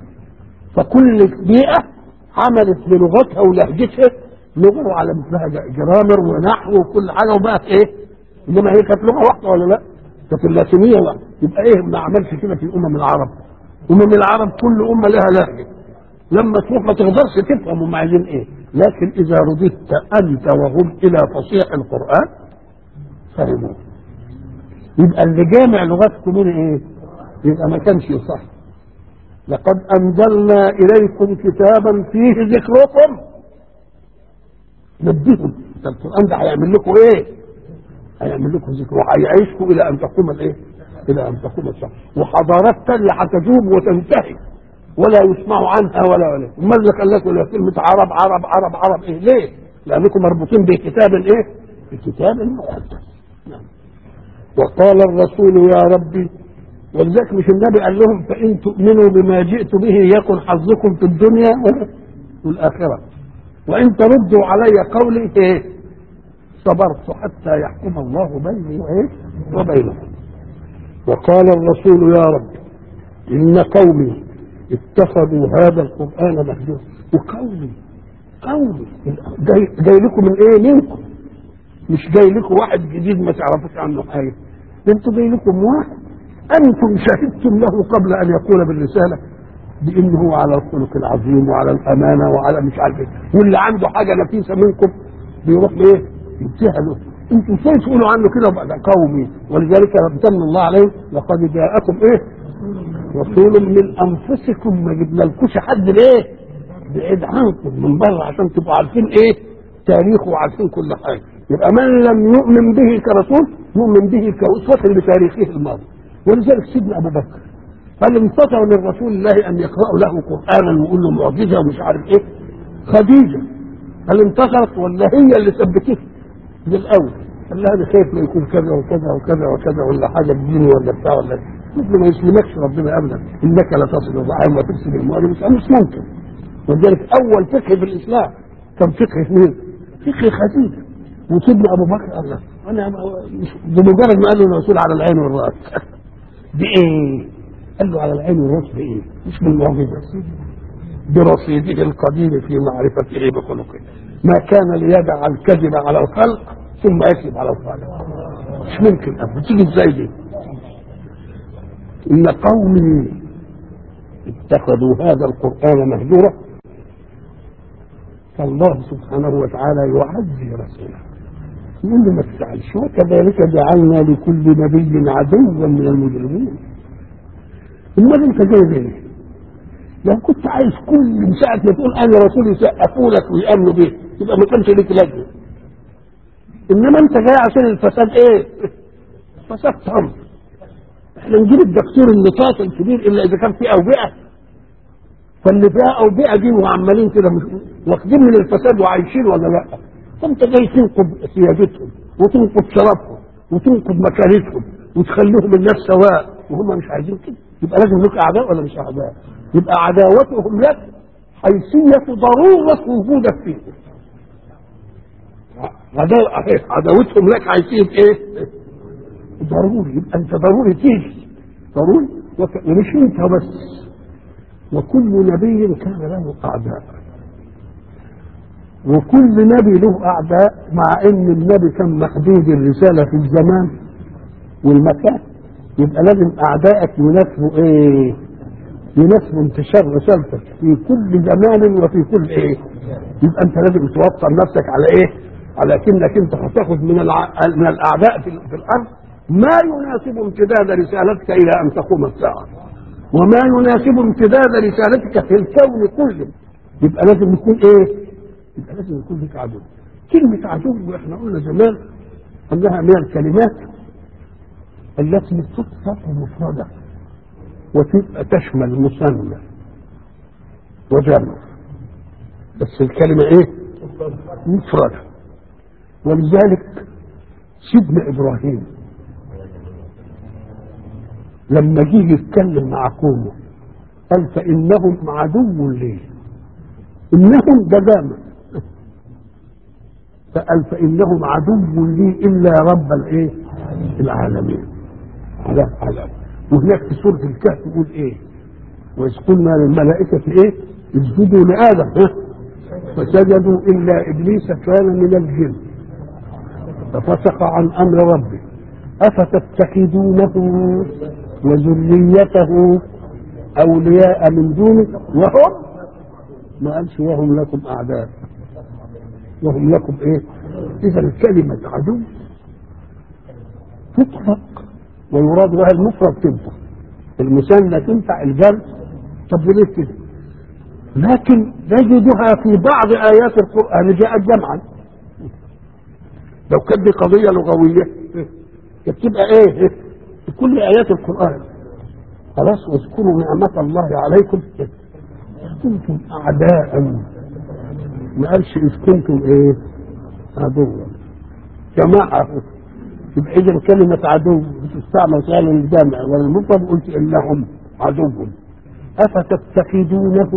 فكل بيئه عملت بلغتها ولهجتها لغه وعلى مثلها جرامر ونحو وكل حاجه وبقت ايه انما هي كانت لغه واحده ولا لا كانت اللاتينيه واحده يبقى ايه ما عملش كده في امم العرب امم العرب كل امه لها لهجه لما تروح ما تقدرش تفهم هم عايزين ايه لكن اذا رددت انت وهم الى فصيح القران فهموا يبقى اللي جامع لغتكم من ايه يبقى ما كانش صح لقد انزلنا اليكم كتابا فيه ذكركم نبههم ده القران ده هيعمل لكم ايه هيعمل لكم ذكر وهيعيشكم الى ان تقوم الايه الى ان تقوم الساعه وحضارات تانية هتذوب وتنتهي ولا يسمع عنها ولا ولا امال قال لكم كلمه عرب عرب عرب عرب ايه ليه لانكم مربوطين بكتاب ايه بكتاب مقدس وقال الرسول يا ربي ولذلك مش النبي قال لهم فإن تؤمنوا بما جئت به يكن حظكم في الدنيا والآخرة وإن تردوا علي قولي إيه صبرت حتى يحكم الله بيني وإيه وبينكم وقال الرسول يا رب إن قومي اتخذوا هذا القرآن مهجورا وقومي قومي جاي, جاي لكم من إيه منكم مش جاي لكم واحد جديد ما تعرفوش عنه حاجه ده انتوا جاي لكم واحد انتم شهدتم له قبل ان يقول بالرساله بانه على الخلق العظيم وعلى الامانه وعلى مش عارف ايه واللي عنده حاجه نفيسه منكم بيروح ايه يمتهنوا انتوا ازاي تقولوا عنه كده وبقى ده قومي ولذلك امتن الله عليه لقد جاءكم ايه رسول من انفسكم ما جبنالكوش حد ليه بعيد عنكم من بره عشان تبقوا عارفين ايه تاريخه وعارفين كل حاجه يبقى من لم يؤمن به كرسول يؤمن به كأسوة لتاريخه الماضي ولذلك سيدنا أبو بكر قال انتصر من رسول الله أن يقرأوا له قرآنا ويقول له معجزة ومش عارف إيه خديجة هل انتصرت ولا هي اللي ثبتته بالأول قال لها أنا خايف لا يكون كذا وكذا وكذا وكذا ولا حاجة بديني ولا بتاع ولا مثل ما يسلمكش ربنا أبدا إنك لا تصل الرحم وتكسب المؤمن مش ممكن ولذلك أول فقه في الإسلام كان فقه مين؟ فقه خديجة وسيدنا ابو بكر قال له انا بمجرد ما قال له الرسول على العين والراس بايه؟ قال له على العين والراس بايه؟ مش بالمعجزه برصيده القديم في معرفته بخلقه ما كان ليدع الكذب على الخلق ثم يكذب على الخالق مش ممكن ابدا تيجي ازاي دي؟ ان قومي اتخذوا هذا القران مهجورا فالله سبحانه وتعالى يعزي رسوله يقول له ما تزعلش وكذلك جعلنا لكل نبي عدوا من المجرمين امال انت جاي ليه؟ لو كنت عايز كل من ساعه ما تقول انا رسول يسقفوا لك ويامنوا بيه يبقى ما كانش ليك لازمه انما انت جاي عشان الفساد ايه؟ فساد تمر احنا نجيب الدكتور النطاط الكبير الا اذا كان فيه اوبئه فاللي فيها اوبئه دي وعمالين كده مش واخدين من الفساد وعايشين ولا لا؟ فانت جاي تنقض سيادتهم وتنقض شرفهم وتنقض مكانتهم وتخليهم الناس سواء وهم مش عايزين كده يبقى لازم لك اعداء ولا مش اعداء يبقى عداوتهم لك حيثيه ضروره وجودك فيه عداوة عداوتهم لك حيثيه ايه؟ ضروري يبقى انت ضروري تيجي ضروري وك- ومش انت بس وكل نبي كان له اعداء وكل نبي له اعداء مع ان النبي كان محدود الرساله في الزمان والمكان يبقى لازم اعدائك يناسبوا ايه؟ يناسبوا انتشار رسالتك في كل زمان وفي كل ايه؟ يبقى انت لازم توفر نفسك على ايه؟ على كأنك انت هتاخد من الع... من الاعداء في, في الارض ما يناسب امتداد رسالتك الى ان تقوم الساعه وما يناسب امتداد رسالتك في الكون كله يبقى لازم يكون ايه؟ يبقى لازم يكون لك عدو كلمة عدو احنا قلنا زمان انها من الكلمات التي تطلق مفردة وتبقى تشمل مثنى وجمع بس الكلمة ايه؟ مفردة ولذلك سيدنا ابراهيم لما جه يتكلم مع قومه قال فانهم عدو لي انهم ده جامع فقال فانهم عدو لي الا رب الايه العالمين على على وهناك في سوره الكهف يقول ايه واذ قلنا للملائكه ايه اسجدوا لادم ها فسجدوا الا ابليس كان من الجن ففسق عن امر ربه افتتخذونه وذريته اولياء من دونه وهم ما قالش وهم لكم اعداء وهم لكم ايه اذا كلمه عدو تطلق ويراد بها المفرد تنفع المثنى تنفع الجر طب ليه كده لكن نجدها في بعض ايات القران جاءت جمعا لو كانت دي قضيه لغويه كانت تبقى ايه في كل ايات القران خلاص واذكروا نعمه الله عليكم كنتم اعداء ما قالش اذ كنتم ايه عدوا جماعه يبقى اذا كلمه عدو بتستعمل فعلا للجمع والمفرد قلت انهم عدو افتتخذونه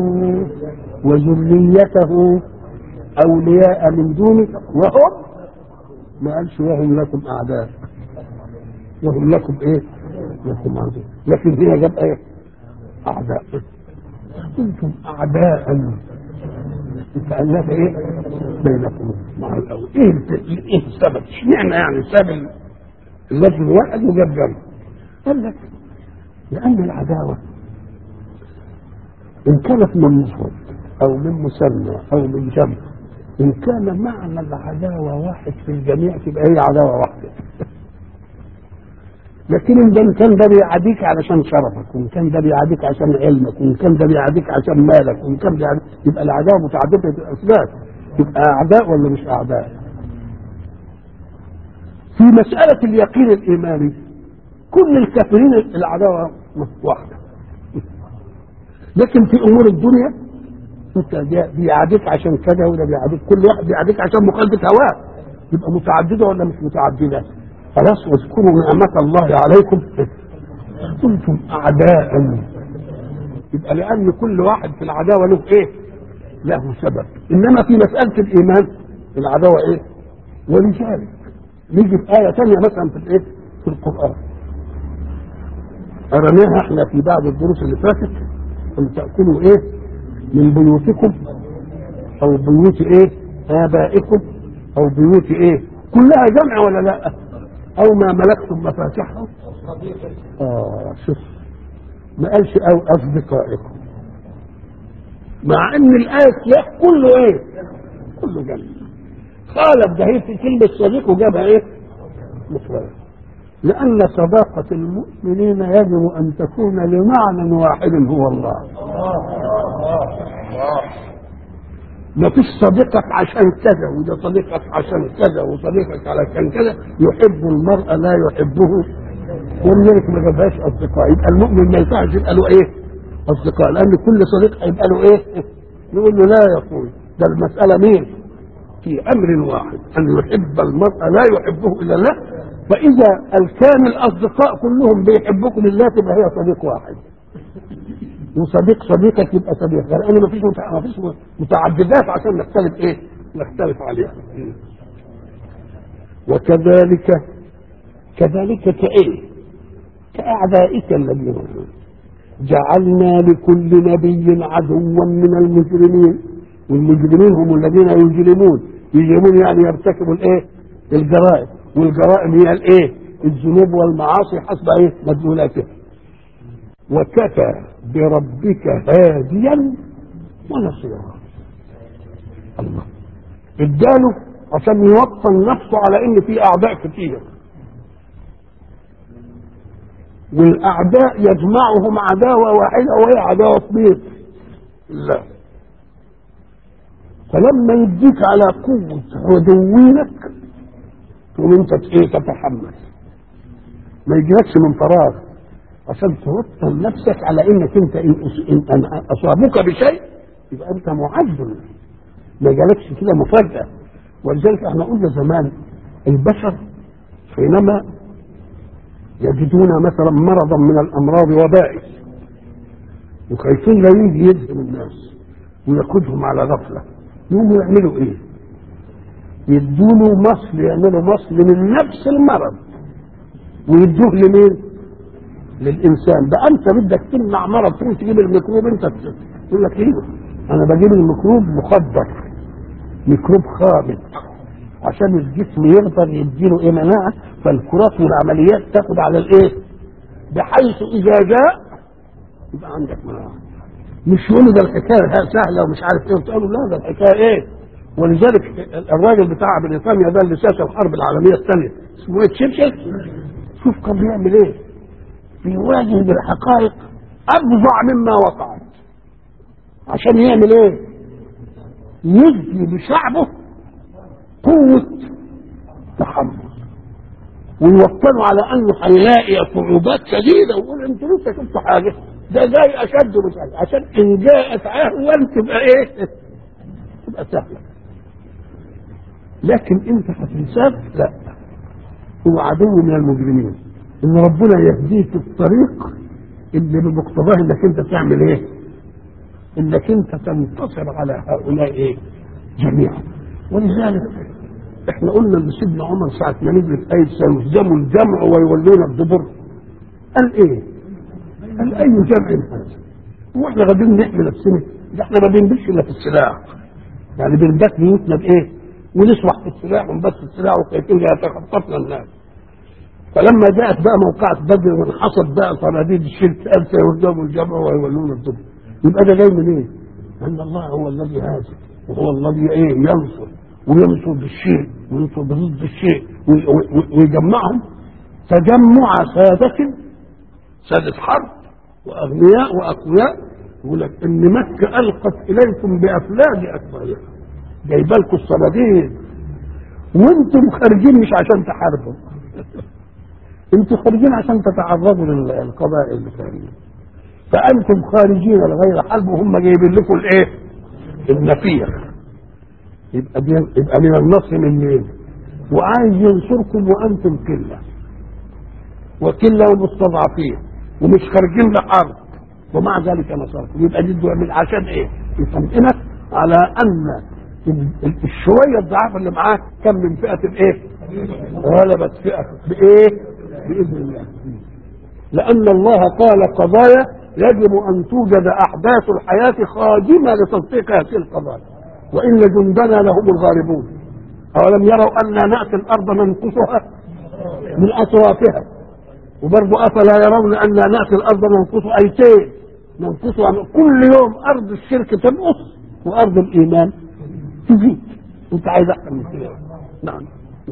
وذريته اولياء من دونه وهم ما قالش وهم لكم اعداء وهم لكم ايه لكم عدو لكن هنا جاب ايه اعداء كنتم اعداء فالف ايه بينكم مع الاول ايه ايه السبب اشمعنى يعني سبب اللفظ واحد وجاب جنب قال لك لان العداوه ان كانت من مفرد او من مثنى او من جمع ان كان معنى العداوه واحد في الجميع تبقى هي عداوه واحده لكن ان كان ده بيعاديك علشان شرفك وان كان ده بيعاديك عشان علمك وان كان ده بيعاديك عشان مالك وان كان بيعاديك يبقى العداوه متعدده الاسباب يبقى اعداء ولا مش اعداء في مساله اليقين الايماني كل الكافرين العداوه واحده لكن في امور الدنيا انت بيعاديك عشان كذا وده بيعاديك كل واحد بيعاديك عشان مخالفه هواه يبقى متعدده ولا مش متعدده خلاص واذكروا نعمة الله عليكم كنتم أعداء يبقى لأن كل واحد في العداوة له إيه؟ له سبب إنما في مسألة الإيمان العداوة إيه؟ ولذلك نيجي في آية ثانية مثلا في الإيه؟ في القرآن قرناها احنا في بعض الدروس اللي فاتت أن تأكلوا إيه؟ من بيوتكم أو بيوت إيه؟ آبائكم أو بيوت إيه؟ كلها جمع ولا لأ؟ او ما ملكتم مفاتحه اه شوف ما قالش او اصدقائكم مع ان الايه سياق كله ايه كله جمع خالف ده هي في كلمه صديق وجابها ايه مفرد لان صداقه المؤمنين يجب ان تكون لمعنى واحد هو الله ما فيش صديقك عشان كذا وده صديقك عشان كذا وصديقك علشان كذا يحب المرء لا يحبه ولذلك ما جابهاش اصدقاء يبقى المؤمن ما ينفعش يبقى له ايه؟ اصدقاء لان كل صديق هيبقى له ايه؟ يقول له لا يقول ده المساله مين؟ في امر واحد ان يحب المرء لا يحبه الا الله فاذا كان الاصدقاء كلهم بيحبوكم لله تبقى هي صديق واحد وصديق صديقك يبقى صديق لان ما فيش ما فيش متعددات عشان نختلف ايه؟ نختلف عليها وكذلك كذلك كايه؟ كاعدائك الذين جعلنا لكل نبي عدوا من المجرمين والمجرمين هم الذين يجرمون يجرمون يعني يرتكبوا الايه؟ الجرائم والجرائم هي الايه؟ الذنوب والمعاصي حسب ايه؟ مدلولاتها وكفى بربك هاديا ونصيرا الله اداله عشان يوطن نفسه على ان في اعداء كتير والاعداء يجمعهم عداوه واحده وهي عداوه بيت لا فلما يديك على قوه عدوينك تقوم انت ايه تتحمل ما يجيلكش من فراغ عشان توطن نفسك على انك انت ان ان اصابك بشيء يبقى انت معذب ما جالكش كده مفاجاه ولذلك احنا قلنا زمان البشر حينما يجدون مثلا مرضا من الامراض وبائس وخايفين لا يجي يدهم الناس وياخدهم على غفله يقوموا يعملوا ايه؟ يدوا مصل يعملوا مصل من نفس المرض ويدوه لمين؟ للانسان ده انت بدك تمنع مرض تقوم تجيب الميكروب انت يقول لك ايه انا بجيب الميكروب مخدر ميكروب خابط عشان الجسم يقدر يديله ايه مناعه فالكرات والعمليات تاخد على الايه بحيث اذا جاء يبقى عندك مناعه مش يقولوا ده الحكايه سهله ومش عارف ايه وتقولوا لا ده الحكايه ايه ولذلك الراجل بتاع بريطانيا ده اللي ساس الحرب العالميه الثانيه اسمه ايه تشرشل شوف كان بيعمل ايه بيواجه بالحقائق افظع مما وقعت عشان يعمل ايه يدي لشعبه قوة تحمل ويوطنوا على انه هيلاقي صعوبات شديده ويقول انتوا لسه شفتوا حاجه ده جاي اشد مش عارف عشان ان جاءت اهون تبقى ايه؟ تبقى سهله لكن انت هتنساك لا هو عدو من المجرمين ان ربنا يهديك الطريق اللي بمقتضاه انك انت تعمل ايه؟ انك انت تنتصر على هؤلاء ايه؟ جميعا ولذلك احنا قلنا ان سيدنا عمر ساعه ما نزلت ايه سيهزموا الجمع ويولون الدبر قال ايه؟ قال اي جمع هذا؟ واحنا غادرين نحمي نفسنا ده احنا ما بنبش الا في السلاح يعني بنبات بيوتنا بايه؟ ونسرح في السلاح ونبث السلاح وخايفين يتخطفنا الناس فلما جاءت بقى موقعة بدر وانحصت بقى صناديد الشرك قال سيهزموا الجمع ويولون الدبر يبقى ده جاي منين؟ إيه؟ ان الله هو الذي هاجر وهو الذي ايه ينصر وينصر بالشيء وينصر ضد الشيء ويجمعهم تجمع سادة سادة حرب وأغنياء وأقوياء يقول لك إن مكة ألقت إليكم بأفلاج أكبرها جايبه لكم الصناديد وأنتم خارجين مش عشان تحاربوا أنتم خارجين عشان تتعرضوا للقبائل الخارجية فأنتم خارجين لغير حرب وهم جايبين لكم الإيه؟ النفير يبقى يبقى من النصر من مين؟ وعايز ينصركم وانتم كله وكله ومستضعفين ومش خارجين لحرب ومع ذلك نصركم يبقى دي من عشان ايه؟ يطمئنك على ان الشويه الضعاف اللي معاه كم من فئه الايه؟ غلبت فئه بايه؟ باذن الله لان الله قال قضايا يجب ان توجد احداث الحياه خادمه لتصديق هذه القضايا وان جندنا لهم الغالبون اولم يروا انا ناتي الارض ننقصها من اطرافها وبرضه افلا يرون انا ناتي الارض ننقص ايتين ننقصها كل يوم ارض الشرك تنقص وارض الايمان تزيد انت عايز احسن من كده نعم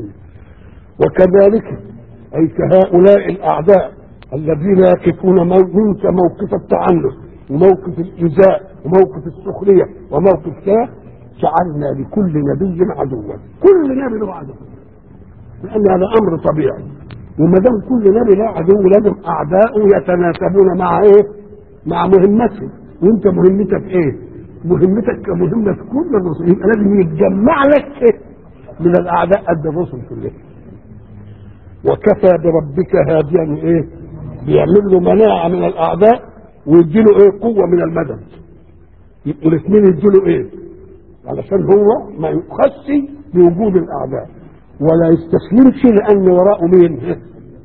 وكذلك اي كهؤلاء الاعداء الذين يقفون منك موقف التعنت وموقف الايذاء وموقف السخريه وموقف كذا جعلنا لكل نبي عدوا كل نبي له عدو لان هذا امر طبيعي وما دام كل نبي له عدو لازم اعداؤه يتناسبون مع ايه؟ مع مهمته وانت مهمتك ايه؟ مهمتك كمهمه كل الرسل يبقى لازم يتجمع لك إيه؟ من الاعداء قد الرسل كلهم وكفى بربك هاديا ايه بيعمل له مناعه من الاعداء ويدي له ايه قوه من المدد يبقوا الاثنين يدوا له ايه علشان هو ما يخسي بوجود الاعداء ولا يستسلمش لان وراءه مين إيه؟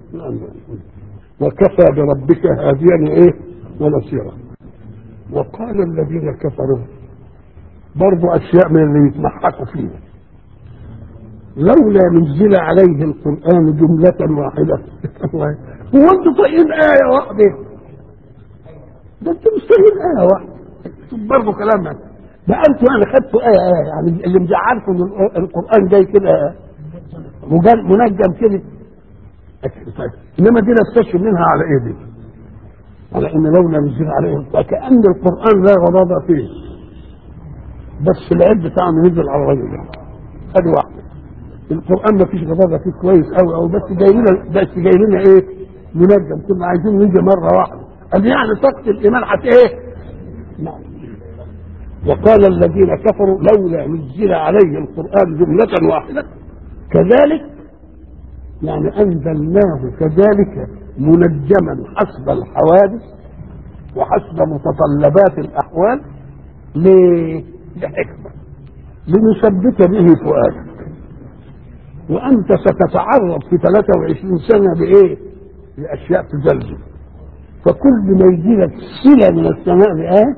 وكفى بربك هاديا ايه ونصيرا وقال الذين كفروا برضو اشياء من اللي يتمحكوا فيها لولا نزل عليه القران جمله واحده هو انتوا طايقين ايه واحده ده انتوا مش طايقين ايه واحده برضه كلامك ده انتوا يعني خدتوا ايه ايه يعني اللي مزعلكم إن القران جاي كده مجل- منجم كده طيب. انما دي نستشهد منها على ايه دي؟ على ان لولا نزل عليهم فكأن القرآن لا غضاضة فيه بس العيب بتاعه نزل على الرجل ده ادي واحدة القرآن ما فيش غضاضة فيه كويس قوي قوي بس جاي لنا بس جاي لنا ايه؟ منجم كنا عايزين نيجي مرة واحدة قال يعني طاقة الإيمان حت ايه؟ نعم وقال الذين كفروا لولا نزل عليه القرآن جملة واحدة كذلك يعني أنزلناه كذلك منجما حسب الحوادث وحسب متطلبات الأحوال ليه؟ لحكمة لنثبت به فؤادك وأنت ستتعرض في 23 سنة بإيه؟ لأشياء تزلزل فكل ما يجي لك صلة من السماء بآية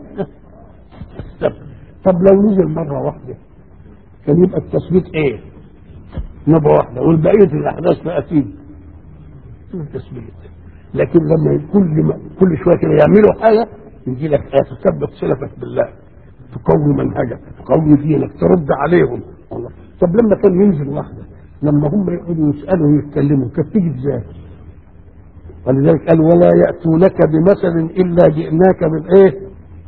طب لو نزل مرة واحدة كان يبقى التثبيت إيه؟ نبرة واحدة والبقية الأحداث بقى تيجي التثبيت لكن لما كل ما كل شوية كده يعملوا حاجة يجي لك آية تثبت صلتك بالله تقوي منهجك تقوي دينك ترد عليهم والله طب لما كان ينزل واحدة لما هم يقعدوا يسألوا ويتكلموا كانت تيجي ازاي؟ ولذلك قال ولا يأتونك بمثل إلا جئناك بالإيه؟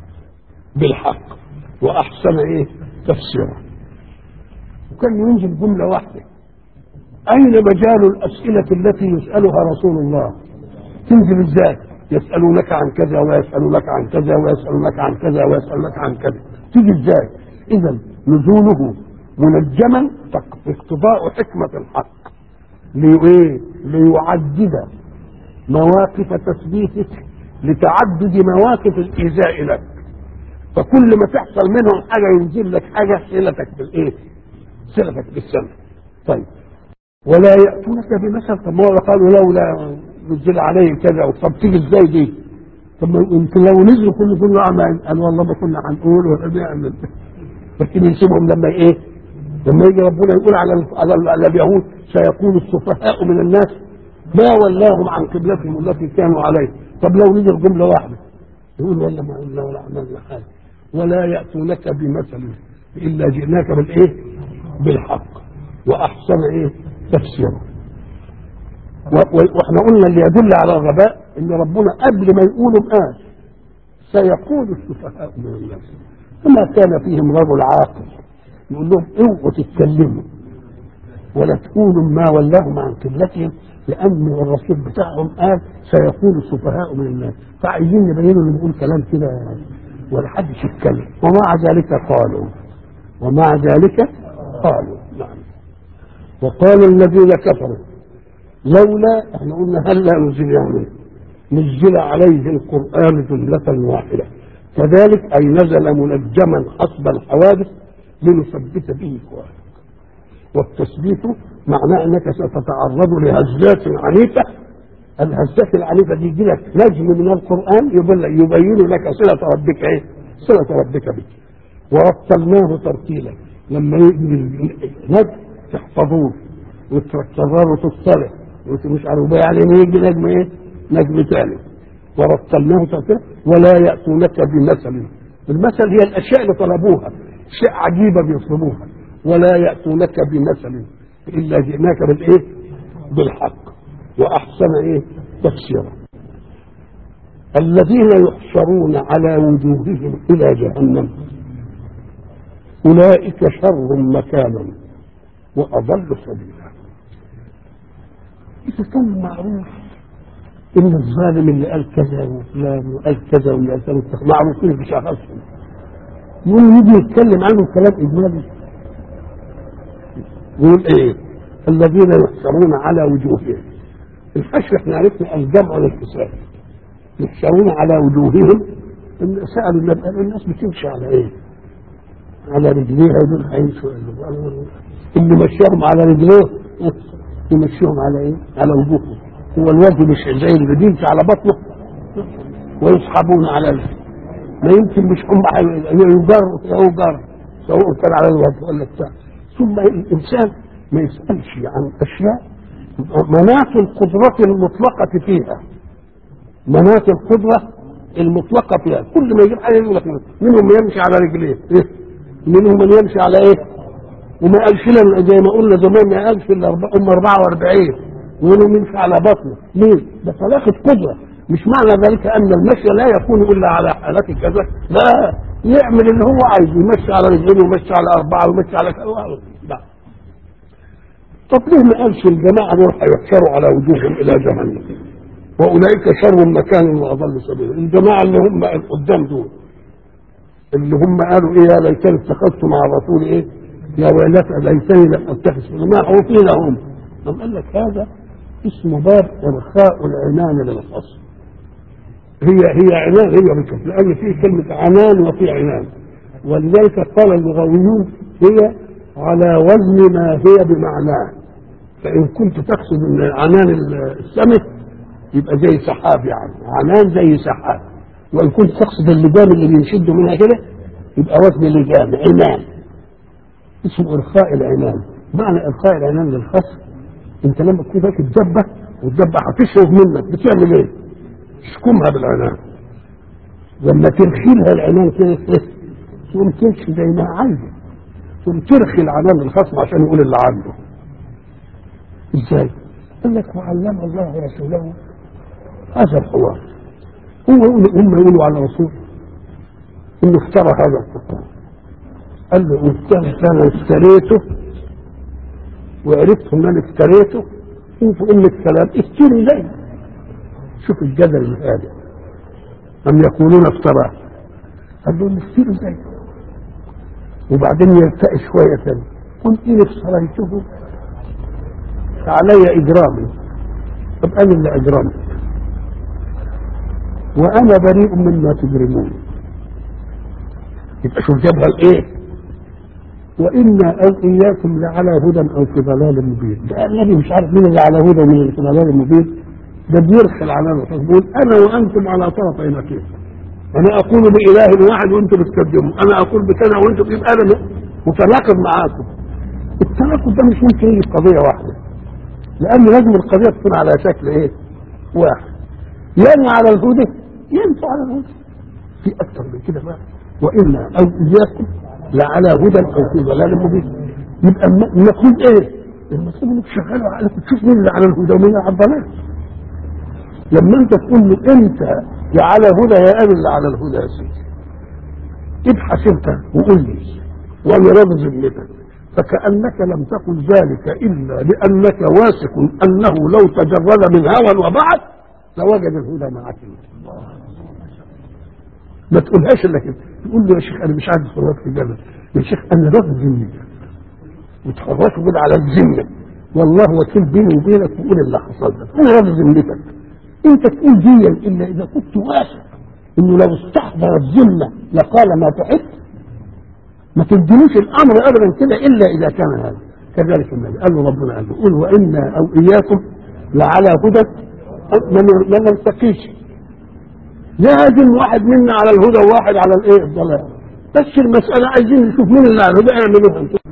بالحق وأحسن إيه؟ تفسيرا وكان ينزل جملة واحدة أين مجال الأسئلة التي يسألها رسول الله تنزل إزاي يسألونك عن كذا ويسألونك عن كذا ويسألونك عن كذا ويسألونك عن كذا تيجي إزاي إذا نزوله منجما اقتضاء حكمة الحق لإيه ليعدد مواقف تثبيتك لتعدد مواقف الإيذاء لك فكل ما تحصل منهم حاجة ينزل لك حاجة صلتك بالإيه صلتك بالسمع طيب ولا يأتونك بمثل طب ما هو قالوا لولا نزل عليه كذا طب تيجي ازاي دي؟ طب ما يمكن لو نزلوا كل كل اعمال قال والله ما كنا هنقول ولا نعمل لكن يسيبهم لما ايه؟ لما يجي ربنا يقول على ال على, ال على اليهود سيقول السفهاء من الناس ما ولاهم عن قبلتهم التي كانوا عليه طب لو نزل جمله واحده يقول والله ما قلنا ولا عملنا حاجه ولا ياتونك بمثل الا جئناك بالايه؟ بالحق واحسن ايه؟ تفسيره واحنا قلنا اللي يدل على الغباء ان ربنا قبل ما يقولوا قال سيقول السفهاء من الناس فما كان فيهم رجل عاقل يقول لهم اوعوا تتكلموا ولا تقولوا ما ولاهم عن قبلتهم لان الرسول بتاعهم قال سيقول السفهاء من الناس فعايزين نبينوا ان نقول كلام كده ولا حدش يتكلم ومع ذلك قالوا ومع ذلك قالوا نعم وقال الذين كفروا لولا احنا قلنا هلا نزل يعني نزل عليه القرآن جملة واحدة كذلك أي نزل منجما حسب الحوادث لنثبت به فؤادك والتثبيت معناه أنك ستتعرض لهزات عنيفة الهزات العنيفة دي يجي لك نجم من القرآن يبين لك صلة ربك إيه؟ صلة ربك بك ورتلناه ترتيلا لما يجي نجم تحفظوه وتكرروا تتصرف مش عارف يعني يجي نجم ايه؟ نجم ثاني ورتلناه ترتيلا ولا ياتونك بمثل المثل هي الاشياء اللي طلبوها شيء عجيبه بيطلبوها ولا ياتونك بمثل الا جئناك بالايه؟ بالحق واحسن ايه؟ تفسيرا الذين يحشرون على وجوههم الى جهنم اولئك شر مكانا واضل سبيلا اذا كان معروف ان الظالم اللي قال كذا وفلان وقال كذا واللي قال كذا معروفين بشخصهم يقول يجي يتكلم عنه كلام اجمالي يقول ايه الذين يحشرون على وجوههم الحشر احنا عرفنا الجمع والكساد يحشرون على وجوههم إن سالوا النبي قالوا الناس بتمشي على ايه؟ على رجليها يقول هيمشوا اللي مشيهم على رجليه يمشيهم على ايه؟ على وجوههم هو الوجه مش زي اللي بيمشي على بطنه ويسحبون على ال... ما يمكن مش هم يجر يجر سواء كان على الوجه ولا بتاع ثم الانسان ما يسالش عن اشياء مناط القدرة المطلقة فيها مناط القدرة المطلقة فيها كل ما يجيب حاجة يقول لك منهم من يمشي على رجليه إيه؟ منهم من يمشي على ايه وما قالش لنا زي ما قلنا زمان ما قالش الا هم 44 ومنهم يمشي على بطنه ليه؟ ده طلاقة قدرة مش معنى ذلك ان المشي لا يكون الا على حالات كذا لا يعمل اللي هو عايزه يمشي على رجلين ويمشي على اربعه ويمشي على كذا لا طب ليه ما قالش الجماعه دول هيحشروا على وجوههم الى جهنم واولئك شر مكان واضل سبيلا الجماعه اللي هم قدام دول اللي هم قالوا ايه يا ليتني اتخذت مع الرسول ايه يا ويلتى ليتني لم اتخذ ما عوفي لهم طب قال لك هذا اسمه باب ارخاء العنان للخصم هي هي عنان هي بكف لان في كلمه عنان وفي عنان ولذلك قال اللغويون هي على وزن ما هي بمعناه فان كنت تقصد ان عنان السمك يبقى زي سحاب يعني عنان زي سحاب وان كنت تقصد اللجام اللي بينشدوا منها كده يبقى وزن لجام عنان اسمه ارخاء العنان معنى ارخاء العنان للخصم انت لما تكون فاكر الدبه والدبه هتشرب منك بتعمل ايه؟ تشكمها بالعنان لما ترخيلها العنان كده تقوم تمشي زي ما عايزه تقوم ترخي العنان للخصم عشان يقول اللي عنده ازاي؟ قال لك وعلم الله رسوله هذا الحوار هو يقول هم يقولوا على رسول انه افترى هذا القران قال له ان كان انا اشتريته وعرفت ان انا اشتريته انت ام الكلام اشتري زي شوف الجدل هذا ام يقولون افتراه قال لهم اشتري زي وبعدين يرتقي شويه ثاني قل ان اشتريته فعلي اجرامي طب انا اللي اجرمت وانا بريء مما تجرمون يبقى شوف جابها الايه وانا او اياكم لعلى هدى او في ضلال مبين ده النبي مش عارف مين اللي على هدى ومين اللي في ضلال مبين ده بيرسل على الرسول بيقول انا وانتم على طرفي نقيض انا اقول باله واحد وانتم بتكذبوا انا اقول بكذا وانتم يبقى انا متناقض معاكم التناقض ده مش ممكن يجي في قضيه واحده لان لازم القضيه تكون على شكل ايه؟ واحد يعني على الهدى ينفع على الهدى في اكثر من كده بقى وانا او اياكم لعلى هدى او في ضلال مبين يبقى المفروض ايه؟ المفروض انك شغال عقلك وتشوف مين اللي على الهدى ومين اللي على الضلال لما انت تقول له انت يا على هدى يا انا اللي على الهدى يا سيدي ابحث انت وقول لي وانا راضي ذمتك فكانك لم تقل ذلك الا لانك واثق انه لو تجرد من هوى وبعث لوجد الهدى معك ما تقولهاش الا كده تقول له يا شيخ انا مش عايز صلاه في الجنه يا شيخ انا راضي ذمتك وتحركوا كده على الذمه والله وكيل بيني وبينك وقول اللي حصل لك انا راضي ذمتك انت تقول دي الا اذا كنت واثق انه لو استحضر الذمه لقال ما تحب ما تدينوش الامر ابدا كده الا اذا كان هذا كذلك النبي قال له ربنا قال له قل وانا او اياكم لعلى هدى ما نلتقيش لازم واحد منا على الهدى وواحد على الايه الضلال بس المساله عايزين نشوف مين اللي على الهدى اعملوها انتم